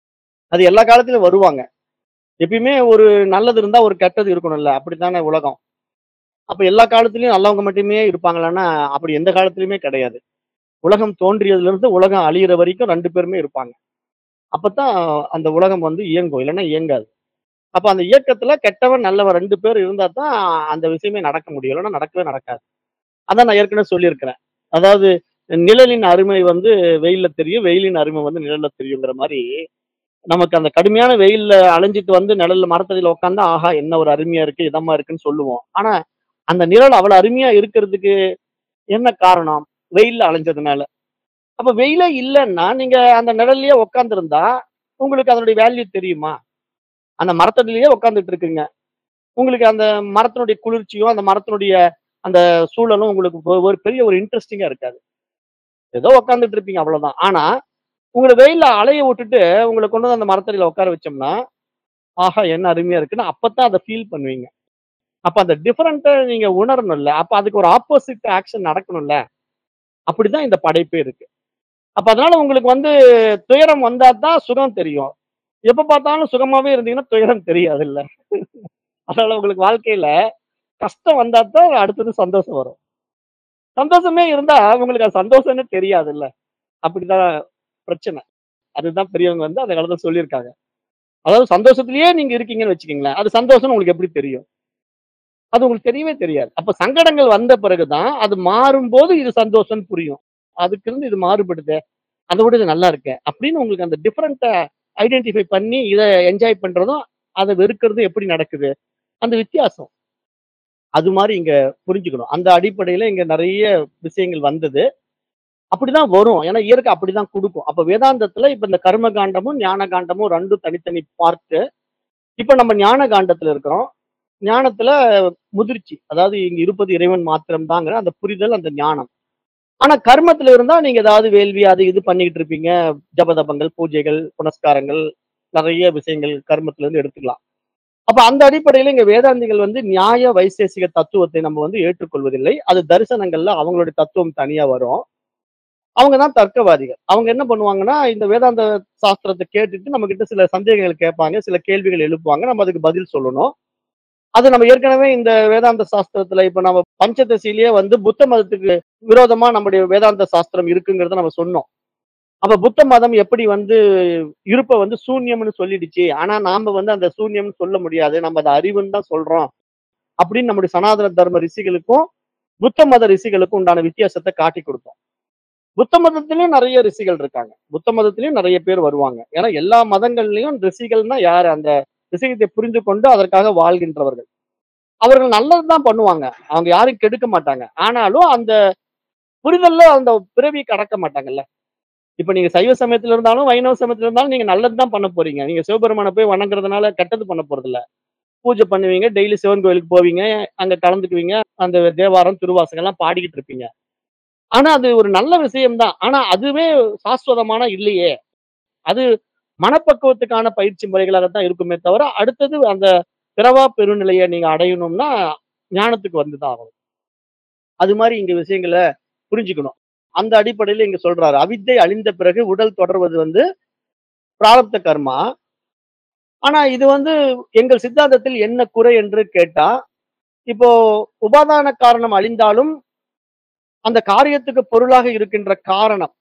அது எல்லா காலத்திலும் வருவாங்க எப்பயுமே ஒரு நல்லது இருந்தா ஒரு கெட்டது இருக்கணும்ல அப்படித்தானே உலகம் அப்ப எல்லா காலத்திலயும் நல்லவங்க மட்டுமே இருப்பாங்களான்னா அப்படி எந்த காலத்திலயுமே கிடையாது உலகம் தோன்றியதுல இருந்து உலகம் அழியிற வரைக்கும் ரெண்டு பேருமே இருப்பாங்க அப்பதான் அந்த உலகம் வந்து இயங்கும் இல்லைன்னா இயங்காது அப்ப அந்த இயக்கத்துல கெட்டவன் நல்லவன் ரெண்டு பேர் இருந்தா தான் அந்த விஷயமே நடக்க முடியும் இல்லைன்னா நடக்கவே நடக்காது அதான் நான் ஏற்கனவே சொல்லியிருக்கிறேன் அதாவது நிழலின் அருமை வந்து வெயில்ல தெரியும் வெயிலின் அருமை வந்து நிழல்ல தெரியுங்கிற மாதிரி நமக்கு அந்த கடுமையான வெயில்ல அலைஞ்சிட்டு வந்து நிழல்ல மரத்தடியில உட்காந்தா ஆஹா என்ன ஒரு அருமையா இருக்கு இதமா இருக்குன்னு சொல்லுவோம் ஆனா அந்த நிழல் அவ்வளவு அருமையா இருக்கிறதுக்கு என்ன காரணம் வெயில்ல அலைஞ்சதுனால அப்ப வெயிலே இல்லைன்னா நீங்க அந்த நிழல்லயே உட்காந்துருந்தா உங்களுக்கு அதனுடைய வேல்யூ தெரியுமா அந்த மரத்தடியிலேயே உட்காந்துட்டு இருக்குங்க உங்களுக்கு அந்த மரத்தினுடைய குளிர்ச்சியும் அந்த மரத்தினுடைய அந்த சூழலும் உங்களுக்கு ஒ- ஒரு பெரிய ஒரு இன்ட்ரெஸ்டிங்கா இருக்காது ஏதோ உட்காந்துட்டு இருப்பீங்க அவ்வளவுதான் ஆனா உங்களை வெயில்ல அலைய விட்டுட்டு உங்களை கொண்டு வந்து அந்த மரத்தடியில உட்கார வச்சோம்னா ஆஹா என்ன அருமையா இருக்குன்னு அப்பதான் அதை ஃபீல் பண்ணுவீங்க அப்ப அந்த டிஃபரெண்ட்டை நீங்க உணரணும்ல அப்ப அதுக்கு ஒரு ஆப்போசிட் ஆக்ஷன் நடக்கணும்ல அப்படிதான் இந்த படைப்பே இருக்கு அப்ப அதனால உங்களுக்கு வந்து துயரம் வந்தா தான் சுகம் தெரியும் எப்ப பார்த்தாலும் சுகமாவே இருந்தீங்கன்னா துயரம் தெரியாது இல்ல அதனால உங்களுக்கு வாழ்க்கையில கஷ்டம் வந்தா தான் அடுத்தது சந்தோஷம் வரும் சந்தோஷமே இருந்தா உங்களுக்கு அது சந்தோஷம்னு தெரியாது இல்ல அப்படிதான் பிரச்சனை அதுதான் பெரியவங்க வந்து அந்த காலத்துல சொல்லியிருக்காங்க அதாவது சந்தோஷத்திலேயே நீங்க இருக்கீங்கன்னு வச்சுக்கீங்களேன் அது சந்தோஷம் உங்களுக்கு எப்படி தெரியும் அது உங்களுக்கு தெரியவே தெரியாது அப்ப சங்கடங்கள் வந்த பிறகுதான் அது மாறும்போது இது சந்தோஷம்னு புரியும் அதுக்கு இருந்து இது மாறுபடுது அதை விட இது நல்லா இருக்கு அப்படின்னு உங்களுக்கு அந்த டிஃபரெண்ட்டை ஐடென்டிஃபை பண்ணி இதை என்ஜாய் பண்றதும் அதை வெறுக்கிறதும் எப்படி நடக்குது அந்த வித்தியாசம் அது மாதிரி இங்க புரிஞ்சுக்கணும் அந்த அடிப்படையில இங்க நிறைய விஷயங்கள் வந்தது அப்படிதான் வரும் ஏன்னா இயற்கை அப்படிதான் கொடுக்கும் அப்ப வேதாந்தத்துல இப்ப இந்த கர்ம காண்டமும் ஞான காண்டமும் ரெண்டும் தனித்தனி பார்த்து இப்ப நம்ம ஞான காண்டத்துல இருக்கிறோம் ஞானத்துல முதிர்ச்சி அதாவது இங்க இருப்பது இறைவன் மாத்திரம் தாங்கிற அந்த புரிதல் அந்த ஞானம் ஆனா கர்மத்துல இருந்தா நீங்க ஏதாவது வேள்வி அது இது பண்ணிக்கிட்டு இருப்பீங்க ஜபதபங்கள் பூஜைகள் புனஸ்காரங்கள் நிறைய விஷயங்கள் கர்மத்துல இருந்து எடுத்துக்கலாம் அப்ப அந்த அடிப்படையில இங்க வேதாந்திகள் வந்து நியாய வைசேசிக தத்துவத்தை நம்ம வந்து ஏற்றுக்கொள்வதில்லை அது தரிசனங்கள்ல அவங்களுடைய தத்துவம் தனியா வரும் அவங்க தான் தர்க்கவாதிகள் அவங்க என்ன பண்ணுவாங்கன்னா இந்த வேதாந்த சாஸ்திரத்தை கேட்டுட்டு நம்ம கிட்ட சில சந்தேகங்கள் கேட்பாங்க சில கேள்விகள் எழுப்புவாங்க நம்ம அதுக்கு பதில் சொல்லணும் அது நம்ம ஏற்கனவே இந்த வேதாந்த சாஸ்திரத்துல இப்ப நம்ம பஞ்சதசிலேயே வந்து புத்த மதத்துக்கு விரோதமா நம்முடைய வேதாந்த சாஸ்திரம் இருக்குங்கிறத நம்ம சொன்னோம் அப்ப புத்த மதம் எப்படி வந்து இருப்ப வந்து சூன்யம்னு சொல்லிடுச்சு ஆனா நாம வந்து அந்த சூன்யம்னு சொல்ல முடியாது நம்ம அதை அறிவுன்னு தான் சொல்றோம் அப்படின்னு நம்முடைய சனாதன தர்ம ரிஷிகளுக்கும் புத்த மத ரிஷிகளுக்கும் உண்டான வித்தியாசத்தை காட்டி கொடுத்தோம் புத்த மதத்திலயும் நிறைய ரிஷிகள் இருக்காங்க புத்த மதத்திலயும் நிறைய பேர் வருவாங்க ஏன்னா எல்லா மதங்கள்லயும் ரிஷிகள்னா யாரு அந்த விஷயத்தை புரிந்து கொண்டு அதற்காக வாழ்கின்றவர்கள் அவர்கள் நல்லதுதான் பண்ணுவாங்க அவங்க யாரும் கெடுக்க மாட்டாங்க ஆனாலும் அந்த புரிதல்ல அந்த பிறவி கடக்க மாட்டாங்கல்ல இப்ப நீங்க சைவ சமயத்துல இருந்தாலும் வைணவ சமயத்துல இருந்தாலும் நீங்க நல்லது தான் பண்ண போறீங்க நீங்க சிவபெருமானை போய் வணங்குறதுனால கெட்டது பண்ண போறது இல்ல பூஜை பண்ணுவீங்க டெய்லி சிவன் கோயிலுக்கு போவீங்க அங்க கலந்துக்குவீங்க அந்த தேவாரம் திருவாசகம் எல்லாம் பாடிக்கிட்டு இருப்பீங்க ஆனா அது ஒரு நல்ல விஷயம்தான் ஆனா அதுவே சாஸ்வதமான இல்லையே அது மனப்பக்குவத்துக்கான பயிற்சி முறைகளாகத்தான் இருக்குமே தவிர அடுத்தது அந்த பிறவா பெருநிலையை நீங்க அடையணும்னா ஞானத்துக்கு வந்துதான் ஆகணும் அது மாதிரி இங்க விஷயங்களை புரிஞ்சுக்கணும் அந்த அடிப்படையில இங்க சொல்றாரு அவித்தை அழிந்த பிறகு உடல் தொடர்வது வந்து பிராரப்த கர்மா ஆனா இது வந்து எங்கள் சித்தாந்தத்தில் என்ன குறை என்று கேட்டா இப்போ உபாதான காரணம் அழிந்தாலும் அந்த காரியத்துக்கு பொருளாக இருக்கின்ற காரணம்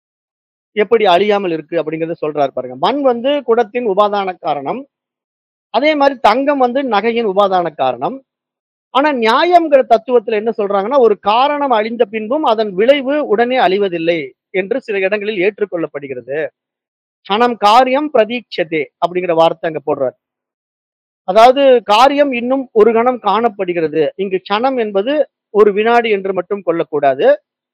எப்படி அழியாமல் இருக்கு அப்படிங்கறத சொல்றாரு பாருங்க மண் வந்து குடத்தின் உபாதான காரணம் அதே மாதிரி தங்கம் வந்து நகையின் உபாதான காரணம் ஆனா நியாயம்ங்கிற தத்துவத்துல என்ன சொல்றாங்கன்னா ஒரு காரணம் அழிந்த பின்பும் அதன் விளைவு உடனே அழிவதில்லை என்று சில இடங்களில் ஏற்றுக்கொள்ளப்படுகிறது கணம் காரியம் பிரதீட்சதே அப்படிங்கிற வார்த்தை அங்க போடுறார் அதாவது காரியம் இன்னும் ஒரு கணம் காணப்படுகிறது இங்கு கணம் என்பது ஒரு வினாடி என்று மட்டும் கொள்ளக்கூடாது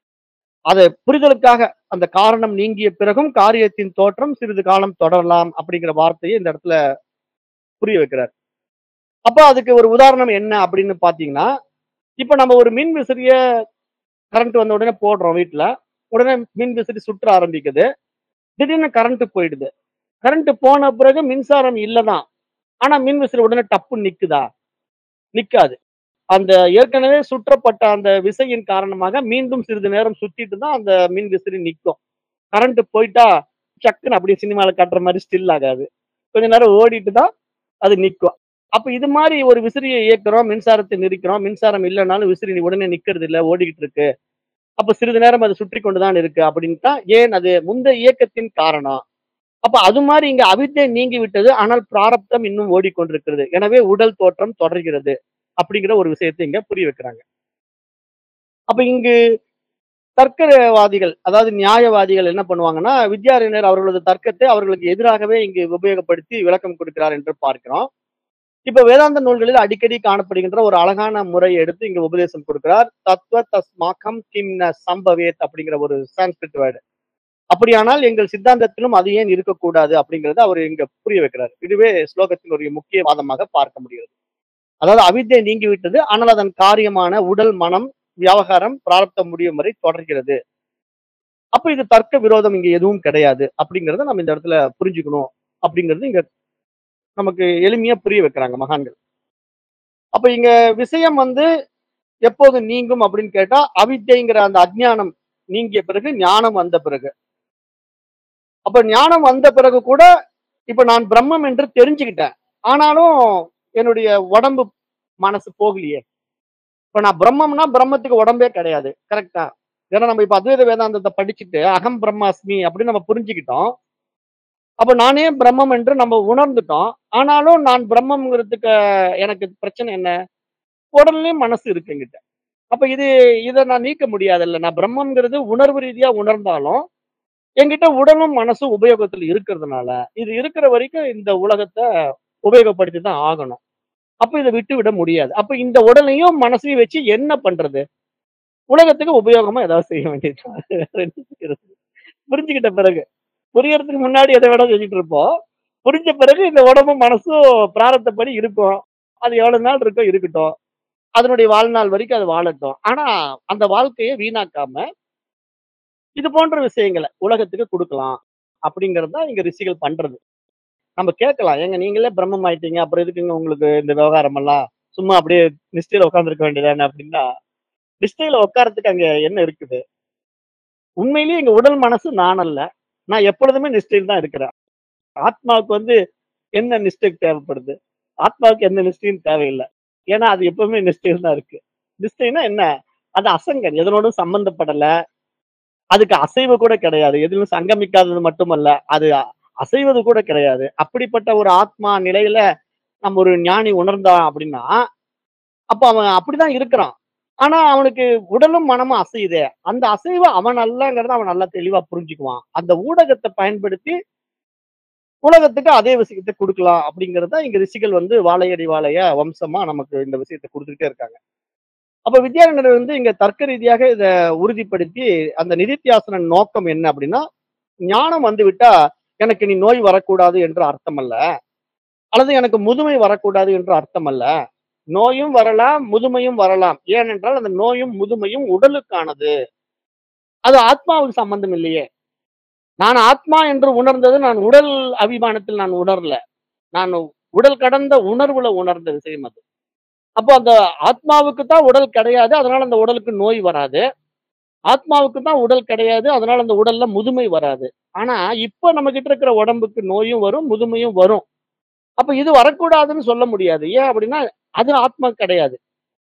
அதை புரிதலுக்காக அந்த காரணம் நீங்கிய பிறகும் காரியத்தின் தோற்றம் சிறிது காலம் தொடரலாம் அப்படிங்கிற வார்த்தையை இந்த இடத்துல புரிய வைக்கிறார் அப்ப அதுக்கு ஒரு உதாரணம் என்ன அப்படின்னு பாத்தீங்கன்னா இப்ப நம்ம ஒரு மின் விசிறிய கரண்ட் வந்த உடனே போடுறோம் வீட்ல. உடனே மின் விசிறி சுற்ற ஆரம்பிக்குது. திடீர்னு கரண்ட் போயிடுது. கரண்ட் போன பிறகு மின்சாரம் இல்ல தான். ஆனா மின் விசிறி உடனே டப்புன்னு நிக்குதா? நிக்காது. அந்த ஏற்கனவே சுற்றப்பட்ட அந்த விசையின் காரணமாக மீண்டும் சிறிது நேரம் சுத்திட்டு தான் அந்த மின் விசிறி நிக்கும். கரண்ட் போயிட்டா சக்குன்னு அப்படியே சினிமால காட்டுற மாரி ஸ்டில் ஆகாது. கொஞ்ச நேரம் ஓடிட்டு தான் அது நிக்கும். அப்ப இது மாரி ஒரு விசிறிய இயக்குறோம், மின்சாரத்த நிறுக்கிறோம். மின்சாரம் இல்லனாலும் விசிறி உடனே நிக்கிறது இல்ல, ஓடிக்கிட்டு இருக்கு. அப்ப சிறிது நேரம் அது சுற்றிக் கொண்டு தான் இருக்கு அப்படின்ட்டா, ஏன் அது முந்தைய இயக்கத்தின் காரணம். அப்ப அது மாரி இங்க அவித்தை நீங்கி விட்டது. ஆனால் பிராரப்தம் இன்னும் ஓடிக்கொண்டிருக்கிறது. எனவே உடல் தோற்றம் தொடர்கிறது. அப்படிங்கிற ஒரு விஷயத்த இங்க புரிய வைக்கிறாங்க. அப்ப இங்கு தர்க்கவாதிகள், அதாவது நியாயவாதிகள் என்ன பண்ணுவாங்கன்னா, வித்யாரண்யர் அவர்களது தர்க்கத்தை அவர்களுக்கு எதிராகவே இங்கு உபயோகப்படுத்தி விளக்கம் கொடுக்கிறார் என்று பார்க்கிறோம். இப்ப வேதாந்த நூல்களில் அடிக்கடி காணப்படுகின்ற ஒரு அழகான முறைய எடுத்து இங்க உபதேசம் கொடுக்கிறார். தத்வ தஸ்மாகம் கிம் ந சம்பவேத் அப்படிங்கிற ஒரு சான்ஸ்கிரிட் வேர்ட். அப்படியானால் எங்கள் சித்தாந்தத்திலும் அது ஏன் இருக்கக்கூடாது அப்படிங்கிறத அவர் இங்க புரிய வைக்கிறார். இதுவே ஸ்லோகத்தின் ஒரு முக்கிய வாதமாக பார்க்க முடிகிறது. அதாவது அவித்தை நீங்கிவிட்டது. ஆனால் அதன் காரியமான உடல், மனம், வியாவகாரம் பிராரப்தம் முடியும் வரை தொடர்கிறது. அப்ப இது தர்க்க விரோதம் இங்க எதுவும் கிடையாது. அப்படிங்கிறத நம்ம இந்த இடத்துல புரிஞ்சுக்கணும். அப்படிங்கிறது இங்க நமக்கு எளிமையா புரிய வைக்கிறாங்க மகான்கள். அப்ப இங்க விஷயம் வந்து எப்போது நீங்கும் அப்படின்னு கேட்டா, அவித்தைங்கிற அந்த அஞ்ஞானம் நீங்கிய பிறகு ஞானம் வந்த பிறகு. அப்ப ஞானம் வந்த பிறகு கூட, இப்ப நான் பிரம்மம் என்று தெரிஞ்சுக்கிட்டேன். ஆனாலும் என்னுடைய உடம்பு, மனசு போகலையே. இப்ப நான் பிரம்மம்னா பிரம்மத்துக்கு உடம்பே கிடையாது. கரெக்ட்டா? ஏன்னா நம்ம இப்ப அத்வைத வேதாந்தத்த படிச்சுட்டு, அகம் பிரம்மாஸ்மி அப்படின்னு நம்ம புரிஞ்சுக்கிட்டோம். அப்ப நானே பிரம்மம் என்று நம்ம உணர்ந்துட்டோம். ஆனாலும் நான் பிரம்மம்ங்கிறதுக்கு எனக்கு பிரச்சனை என்ன? உடல்லயும் மனசு இருக்கு என்கிட்ட. அப்ப இது இத நான் நீக்க முடியாதுல்ல. நான் பிரம்மம்ங்கிறது உணர்வு ரீதியா உணர்ந்தாலும், என்கிட்ட உடலும், மனசும் உபயோகத்துல இருக்கிறதுனால, இது இருக்கிற வரைக்கும் இந்த உலகத்த உபயோகப்படுத்தி தான் ஆகணும். அப்ப இத விட்டு விட முடியாது. அப்ப இந்த உடலையும், மனசையும் வச்சு என்ன பண்றது? உலகத்துக்கு உபயோகமா ஏதாவது செய்ய வேண்டியது தான். வேற என்ன செய்றது? புரிஞ்சுகிட்ட பிறகு. புரியறதுக்கு முன்னாடி எத வேணா செஞ்சுட்டு இருப்போம். புரிஞ்ச பிறகு இந்த உடம்பும், மனசும் பிராரத்தப்படி இருக்கும். அது எவ்வளவு நாள் இருக்கோ இருக்கட்டும். அதனுடைய வாழ்நாள் வரைக்கும் அது வாழட்டும். ஆனா அந்த வாழ்க்கைய வீணாக்காம இது போன்ற விஷயங்கள உலகத்துக்கு குடுக்கலாம். அப்படிங்கிறது தான் இங்க ரிஷிகள் பண்றது. நம்ம கேட்கலாம். ஏங்க நீங்களே பிரம்மம் ஆயிட்டீங்க. அப்புறம் எதுக்குங்க உங்களுக்கு இந்த விவகாரம் எல்லாம்? சும்மா அப்படியே நிஷ்டையில உட்கார்ந்திருக்க வேண்டியதுதானே அப்படின்னா, நிஷ்டையில உட்கார்றதுக்கு அங்க என்ன இருக்குது? உண்மையிலேயே எங்க உடல், மனசு நான் அல்ல. நான் எப்பொழுதுமே நிஷ்டையில் தான் இருக்கிறேன். ஆத்மாவுக்கு வந்து என்ன நிஷ்டை தேவைப்படுது? ஆத்மாவுக்கு எந்த நிஷ்டையும் தேவையில்ல. ஏன்னா அது எப்பவுமே நிஷ்டையில் தான் இருக்கு. நிஷ்டைன்னா என்ன? அது அசங்கன். எதனோடும் சம்பந்தப்படல. அதுக்கு அசைவு கூட கிடையாது. எதிலும் சங்கமிக்காதது மட்டுமல்ல. அது அசைவது கூட கிடையாது. அப்படிப்பட்ட ஒரு ஆத்மா நிலையில நம்ம ஒரு ஞானி உணர்ந்தான் அப்படின்னா, அப்ப அவன் அப்படிதான் இருக்கிறான். ஆனா அவனுக்கு உடலும், மனமும் அசையுதே. அந்த அசைவு அவன் அல்லங்கிறத அவன் நல்லா தெளிவா புரிஞ்சுக்குவான். அந்த ஊடகத்த பயன்படுத்தி உலகத்துக்கு அதே விஷயத்த குடுக்கலாம் அப்படிங்கிறது தான் இங்க ரிஷிகள் வந்து வாழையடி வாழையா வம்சமா நமக்கு இந்த விஷயத்த குடுத்துக்கிட்டே இருக்காங்க. அப்ப வித்யாரண்யர் வந்து இங்க தர்க்க ரீதியாக இத உறுதிப்படுத்தி, அந்த நிதித்தியாசன நோக்கம் என்ன அப்படின்னா, ஞானம் வந்துவிட்டா எனக்கு இனி நோய் வரக்கூடாது என்று அர்த்தம் அல்ல. அல்லது எனக்கு முதுமை வரக்கூடாது என்று அர்த்தம் அல்ல. நோயும் வரலாம், முதுமையும் வரலாம். ஏனென்றால் அந்த நோயும், முதுமையும் உடலுக்கானது. அது ஆத்மாவுக்கு சம்பந்தம் இல்லையே. நான் ஆத்மா என்று உணர்ந்தது நான் உடல் அபிமானத்தில் நான் உணரல. நான் உடல் கடந்த உணர்வுல உணர்ந்த விஷயம் அது. அப்போ அந்த ஆத்மாவுக்கு தான் உடல் கிடையாது. அதனால அந்த உடலுக்கு நோய் வராது. ஆத்மாவுக்கு தான் உடல் கிடையாது. அதனால அந்த உடல்ல முதுமை வராது. ஆனா இப்ப நம்ம கிட்ட இருக்கிற உடம்புக்கு நோயும் வரும், முதுமையும் வரும். அப்ப இது வரக்கூடாதுன்னு சொல்ல முடியாது. ஏன் அப்படின்னா, அது ஆத்மா கிடையாது.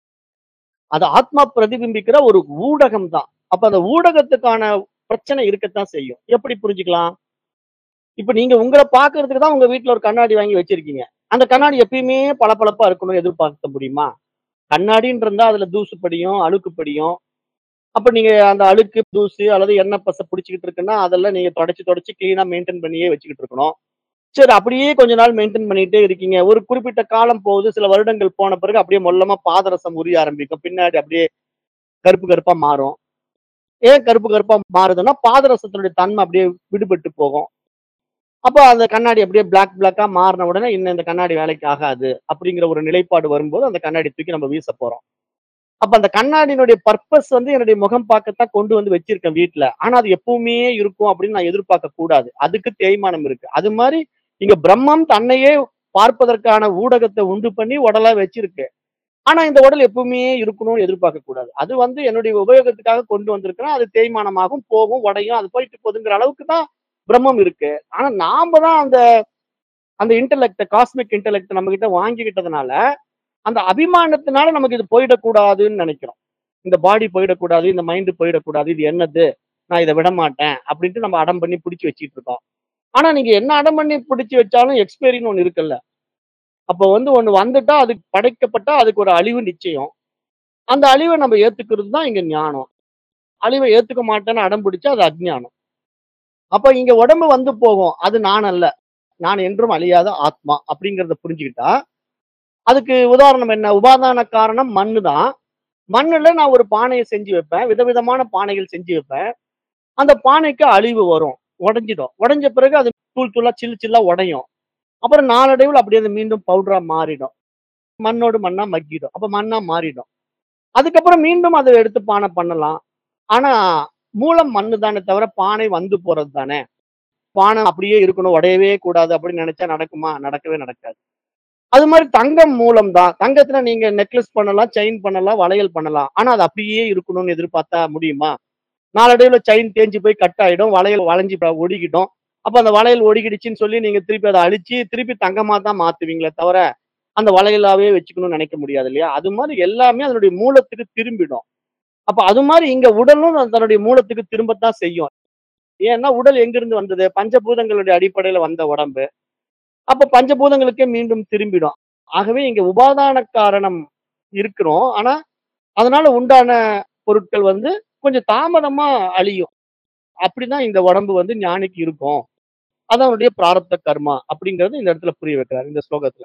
அது ஆத்மா பிரதிபிம்பிக்கிற ஒரு ஊடகம் தான். அப்ப அந்த ஊடகத்துக்கான பிரச்சனை இருக்கத்தான் செய்யும். எப்படி புரிஞ்சுக்கலாம்? இப்ப நீங்க உங்கள பார்க்கறதுக்கு தான் உங்க வீட்ல ஒரு கண்ணாடி வாங்கி வச்சிருக்கீங்க. அந்த கண்ணாடி எப்பயுமே பளபளப்பா இருக்கணும்னு எதிர்பார்க்க முடியுமா? கண்ணாடின்னு இருந்தா அதுல தூசு படியும், அழுக்கு படியும். அப்ப நீங்க அந்த அழுக்கு, தூசு அல்லது எண்ணெய் பசை புடிச்சுக்கிட்டு இருக்குன்னா, அதெல்லாம் நீங்க தொடச்சு தொடச்சு கிளீனா மெயின்டெயின் பண்ணியே வச்சுக்கிட்டு இருக்கணும். சரி அப்படியே கொஞ்ச நாள் மெயின்டெயின் பண்ணிட்டே இருக்கீங்க. ஒரு குறிப்பிட்ட காலம் போகுது. சில வருடங்கள் போன பிறகு அப்படியே மொல்லமா பாதரசம் உரிய ஆரம்பிக்கும். பின்னாடி அப்படியே கருப்பு கருப்பா மாறும். ஏன் கருப்பு கருப்பா மாறுதுன்னா, பாதரசத்தினுடைய தன்மை அப்படியே விடுபட்டு போகும். அப்ப அந்த கண்ணாடி அப்படியே பிளாக் பிளாக்கா மாறுன உடனே, இன்னும் இந்த கண்ணாடி வேலைக்கு ஆகாது. அப்படிங்கிற ஒரு நிலைப்பாடு வரும்போது, அந்த கண்ணாடி தூக்கி நம்ம வீச போறோம். அப்ப அந்த கண்ணாடியினுடைய பர்பஸ் வந்து என்னுடைய முகம் பார்க்கத்தான் கொண்டு வந்து வச்சிருக்கேன் வீட்ல. ஆனா அது எப்பவுமே இருக்கும் அப்படின்னு நான் எதிர்பார்க்க கூடாது. அதுக்கு தேய்மானம் இருக்கு. அது மாரி இங்க பிரம்மம் தன்னையே பார்ப்பதற்கான ஊடகத்த உண்டு பண்ணி உடலா வச்சிருக்கு. ஆனா இந்த உடல் எப்பவுமே இருக்கணும்னு எதிர்பார்க்க கூடாது. அது வந்து என்னுடைய உபயோகத்துக்காக கொண்டு வந்திருக்கிறேன். அது தேய்மானமாகும், போகும், உடையும். அது போயிட்டு போகுதுங்கிற அளவுக்கு தான் பிரம்மம் இருக்கு. ஆனா நாம தான் அந்த அந்த இன்டெலெக்ட்ட காஸ்மிக் இன்டெலெக்ட் நம்மகிட்ட வாங்கிக்கிட்டதுனால, அந்த அபிமானத்தினால நமக்கு இது போயிடக்கூடாதுன்னு நெனைக்கிறோம். இந்த பாடி போயிடக்கூடாது, இந்த மைண்ட் போயிடக்கூடாது. இது என்னது? நான் இத விடமாட்டேன். அப்படின்ட்டு நம்ம அடம் பண்ணி புடிச்சு வச்சுட்டு இருக்கோம். ஆனா நீங்க என்ன அடம் பண்ணி புடிச்சு வச்சாலும் எக்ஸ்பைரின்னு ஒண்ணு இருக்குல்ல. அப்போ வந்து ஒண்ணு வந்துட்டா, அதுக்கு படைக்கப்பட்டா அதுக்கு ஒரு அழிவு நிச்சயம். அந்த அழிவ நம்ம ஏத்துக்கிறது தான் இங்க ஞானம். அழிவ ஏத்துக்க மாட்டேன்னு அடம் பிடிச்சா அது அஞ்ஞானம். அப்ப இங்க உடம்பு வந்து போகும். அது நான் அல்ல. நான் என்றும் அழியாத ஆத்மா அப்படிங்கிறத புரிஞ்சுக்கிட்டா, அதுக்கு உதாரணம் என்ன? உபாதான காரணம் மண்ணு தான். மண்ணுல நான் ஒரு பானைய செஞ்சு வைப்பேன். விதவிதமான பானைகள் செஞ்சு வைப்பேன். அந்த பானைக்கு அழிவு வரும். உடைஞ்சிடும். உடைஞ்ச பிறகு அது தூள் தூளா, சில்லு சில்லா உடையும். அப்புறம் நாளடைவுல அப்படியே அது மீண்டும் பவுடரா மாறிடும். மண்ணோடு மண்ணா மக்கிடும். அப்ப மண்ணா மாறிடும். அதுக்கப்புறம் மீண்டும் அத எடுத்து பானை பண்ணலாம். ஆனா மூலம் மண்ணு தானே தவிர பானை வந்து போறது தானே. பானை அப்படியே இருக்கணும், உடையவே கூடாது அப்படின்னு நெனைச்சா நடக்குமா? நடக்கவே நடக்காது. அது மாரி தங்கம் மூலம் தான். தங்கத்துல நீங்க நெக்லஸ் பண்ணலாம், செயின் பண்ணலாம், வளையல் பண்ணலாம். ஆனா அது அப்படியே இருக்கணும்னு எதிர்பார்த்தா முடியுமா? நாளடைவுல செயின் தேஞ்சு போய் கட் ஆயிடும். வளையல் வளைஞ்சு ப ஒடுங்கிடும். அப்ப அந்த வளையல் ஒடுங்கிடுச்சுன்னு சொல்லி நீங்க திருப்பி அத அழிச்சு, திருப்பி தங்கமா தான் மாத்துவீங்களே தவிர, அந்த வளையலாவே வச்சுக்கணும்னு நெனைக்க முடியாது இல்லையா? அது மாரி எல்லாமே அதனுடைய மூலத்துக்கு திரும்பிடும். அப்ப அது மாரி இங்க உடலும் தன்னுடைய மூலத்துக்கு திரும்பத்தான் செய்யும். ஏன்னா உடல் எங்கிருந்து வந்தது? பஞ்சபூதங்களுடைய அடிப்படையில வந்த உடம்பு. அப்ப பஞ்சபூதங்களுக்கே மீண்டும் திரும்பிடும். ஆகவே இங்க உபாதான காரணம் இருக்கிறோம். ஆனா, அதனால உண்டான பொருட்கள் வந்து கொஞ்சம் தாமதமா அழியும். அப்படிதான் இந்த உடம்பு வந்து ஞானிக்கு இருக்கும். அது அவனுடைய பிராரப்த கர்மா அப்படிங்கிறது இந்த இடத்துல புரிய வைக்கிறார் இந்த ஸ்லோகத்துல.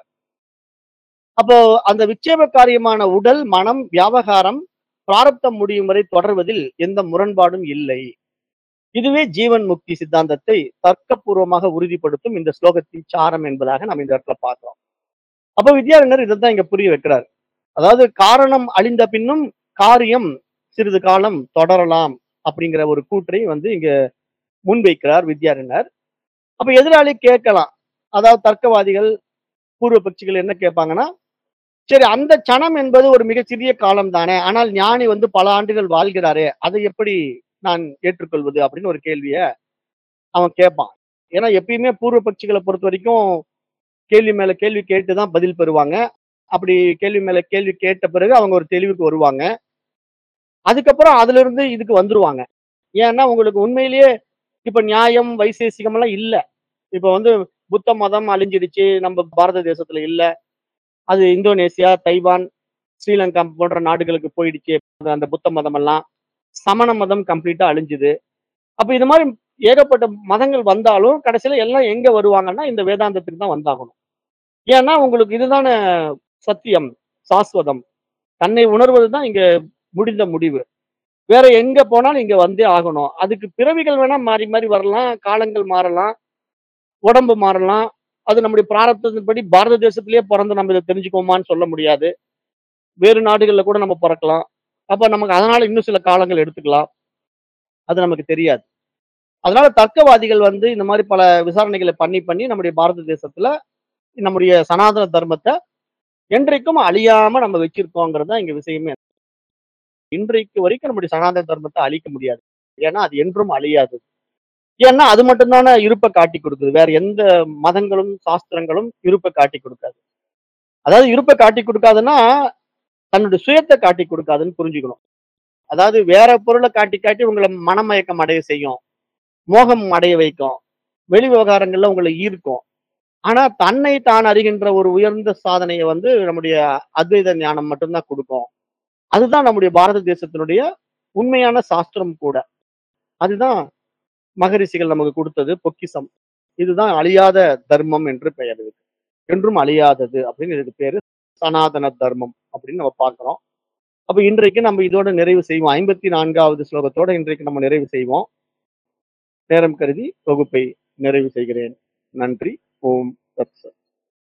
அப்போ அந்த விட்சேப காரியமான உடல், மனம், வியாவகாரம் பிராரப்தம் முடியும் வரை தொடர்வதில் எந்த முரண்பாடும் இல்லை. இதுவே ஜீவன் முக்தி சித்தாந்தத்தை தர்க்கபூர்வமாக உறுதிப்படுத்தும் இந்த ஸ்லோகத்தின் சாரம் என்பதாக நாம் இந்த இடத்துல பார்க்கிறோம். அப்ப வித்யாரண்யர் இதைத்தான் இங்க புரிய வைக்கிறார். அதாவது காரணம் அழிந்த பின்னும் காரியம் சிறிது காலம் தொடரலாம் அப்படிங்கிற ஒரு கூற்றை வந்து இங்க முன்வைக்கிறார் வித்யாரண்யர். அப்ப எதிராளி கேட்கலாம். அதாவது தர்க்கவாதிகள், பூர்வ பட்சிகள் என்ன கேட்பாங்கன்னா, சரி அந்த சனம் என்பது ஒரு மிகச்சிறிய காலம் தானே. ஆனால் ஞானி வந்து பல ஆண்டுகள் வாழ்கிறாரே, அதை எப்படி நான் ஏற்றுக்கொள்வது? அப்படின்னு ஒரு கேள்விய அவன் கேட்பான். ஏன்னா எப்பயுமே பூர்வ பட்சிகள பொறுத்தவரைக்கும் கேள்வி மேல கேள்வி கேட்டு தான் பதில் பெறுவாங்க. அப்படி கேள்வி மேல கேள்வி கேட்ட பிறகு அவங்க ஒரு தெளிவுக்கு வருவாங்க. அதுக்கப்புறம் அதிலிருந்து இதுக்கு வந்துருவாங்க. ஏன்னா உங்களுக்கு உண்மையிலேயே இப்ப நியாயம், வைசேசிகம் எல்லாம் இல்ல. இப்ப வந்து புத்த மதம் அழிஞ்சிடுச்சு. நம்ம பாரத தேசத்துல இல்ல. அது இந்தோனேசியா, தைவான், ஸ்ரீலங்கா போன்ற நாடுகளுக்கு போயிடுச்சு. அந்த புத்த மதம் எல்லாம். சமண மதம் கம்ப்ளீட்டா அழிஞ்சுது. அப்ப இது மாரி ஏகப்பட்ட மதங்கள் வந்தாலும் கடைசியில எல்லாம் எங்க வருவாங்கன்னா, இந்த வேதாந்தத்துக்கு தான் வந்தாகணும். ஏன்னா உங்களுக்கு இதுதானே சத்தியம், சாஸ்வதம். தன்னை உணர்வது தான் இங்க முடிந்த முடிவு. வேற எங்க போனாலும் இங்க வந்தே ஆகணும். அதுக்கு பிறவிகள் வேணா மாறி மாறி வரலாம். காலங்கள் மாறலாம். உடம்பு மாறலாம். அது நம்முடைய பிராரப்தத்தின்படி பாரத தேசத்திலேயே பொறந்து நம்ம இத தெரிஞ்சுக்குவோமான்னு சொல்ல முடியாது. வேறு நாடுகள்ல கூட நம்ம பொறக்கலாம். அப்ப நமக்கு அதனால இன்னும் சில காலங்கள் எடுத்துக்கலாம். அது நமக்கு தெரியாது. அதனால தர்க்கவாதிகள் வந்து இந்த மாரி பல விசாரணைகள பண்ணி பண்ணி நம்முடைய பாரத தேசத்துல நம்முடைய சனாதன தர்மத்த என்றைக்கும் அழியாம நம்ம வச்சிருக்கோங்கிறது தான் இங்க விஷயமே. இன்றைக்கு வரைக்கும் நம்முடைய சனாதன தர்மத்த அழிக்க முடியாது. ஏன்னா அது என்றும் அழியாதது. ஏன்னா அது மட்டும் தானே இருப்ப காட்டிக் குடுக்குது. வேற எந்த மதங்களும், சாஸ்திரங்களும் இருப்ப காட்டிக் குடுக்காது. அதாவது இருப்ப காட்டிக் குடுக்காதுன்னா, தன்னுடைய சுயத்த காட்டிக் குடுக்காதுன்னு புரிஞ்சுக்கணும். அதாவது வேற பொருள காட்டி காட்டி உங்கள மனமயக்கம் அடைய செய்யும். மோகம் அடைய வைக்கும். வெளி விவகாரங்கள்ல உங்கள ஈர்க்கும். ஆனா தன்னை தான் அறிகின்ற ஒரு உயர்ந்த சாதனைய வந்து நம்முடைய அத்வைத ஞானம் மட்டும் தான் குடுக்கும். அதுதான் நம்முடைய பாரத தேசத்தினுடைய உண்மையான சாஸ்திரம் கூட. அதுதான் மகரிஷிகள் நமக்கு குடுத்தது பொக்கிஷம். இதுதான் அழியாத தர்மம் என்று பெயர் இதுக்கு. என்றும் அழியாதது அப்படின்னு இதுக்கு பேரு. சனாதன தர்மம் அப்படின்னு நம்ம பார்க்கிறோம். அப்ப இன்றைக்கு நம்ம இதோட நிறைவு செய்வோம். 54வது ஸ்லோகத்தோட இன்றைக்கு நம்ம நிறைவு செய்வோம். நேரம் கருதி வகுப்பை நிறைவு செய்கிறேன். நன்றி. ஓம் தத் சத்.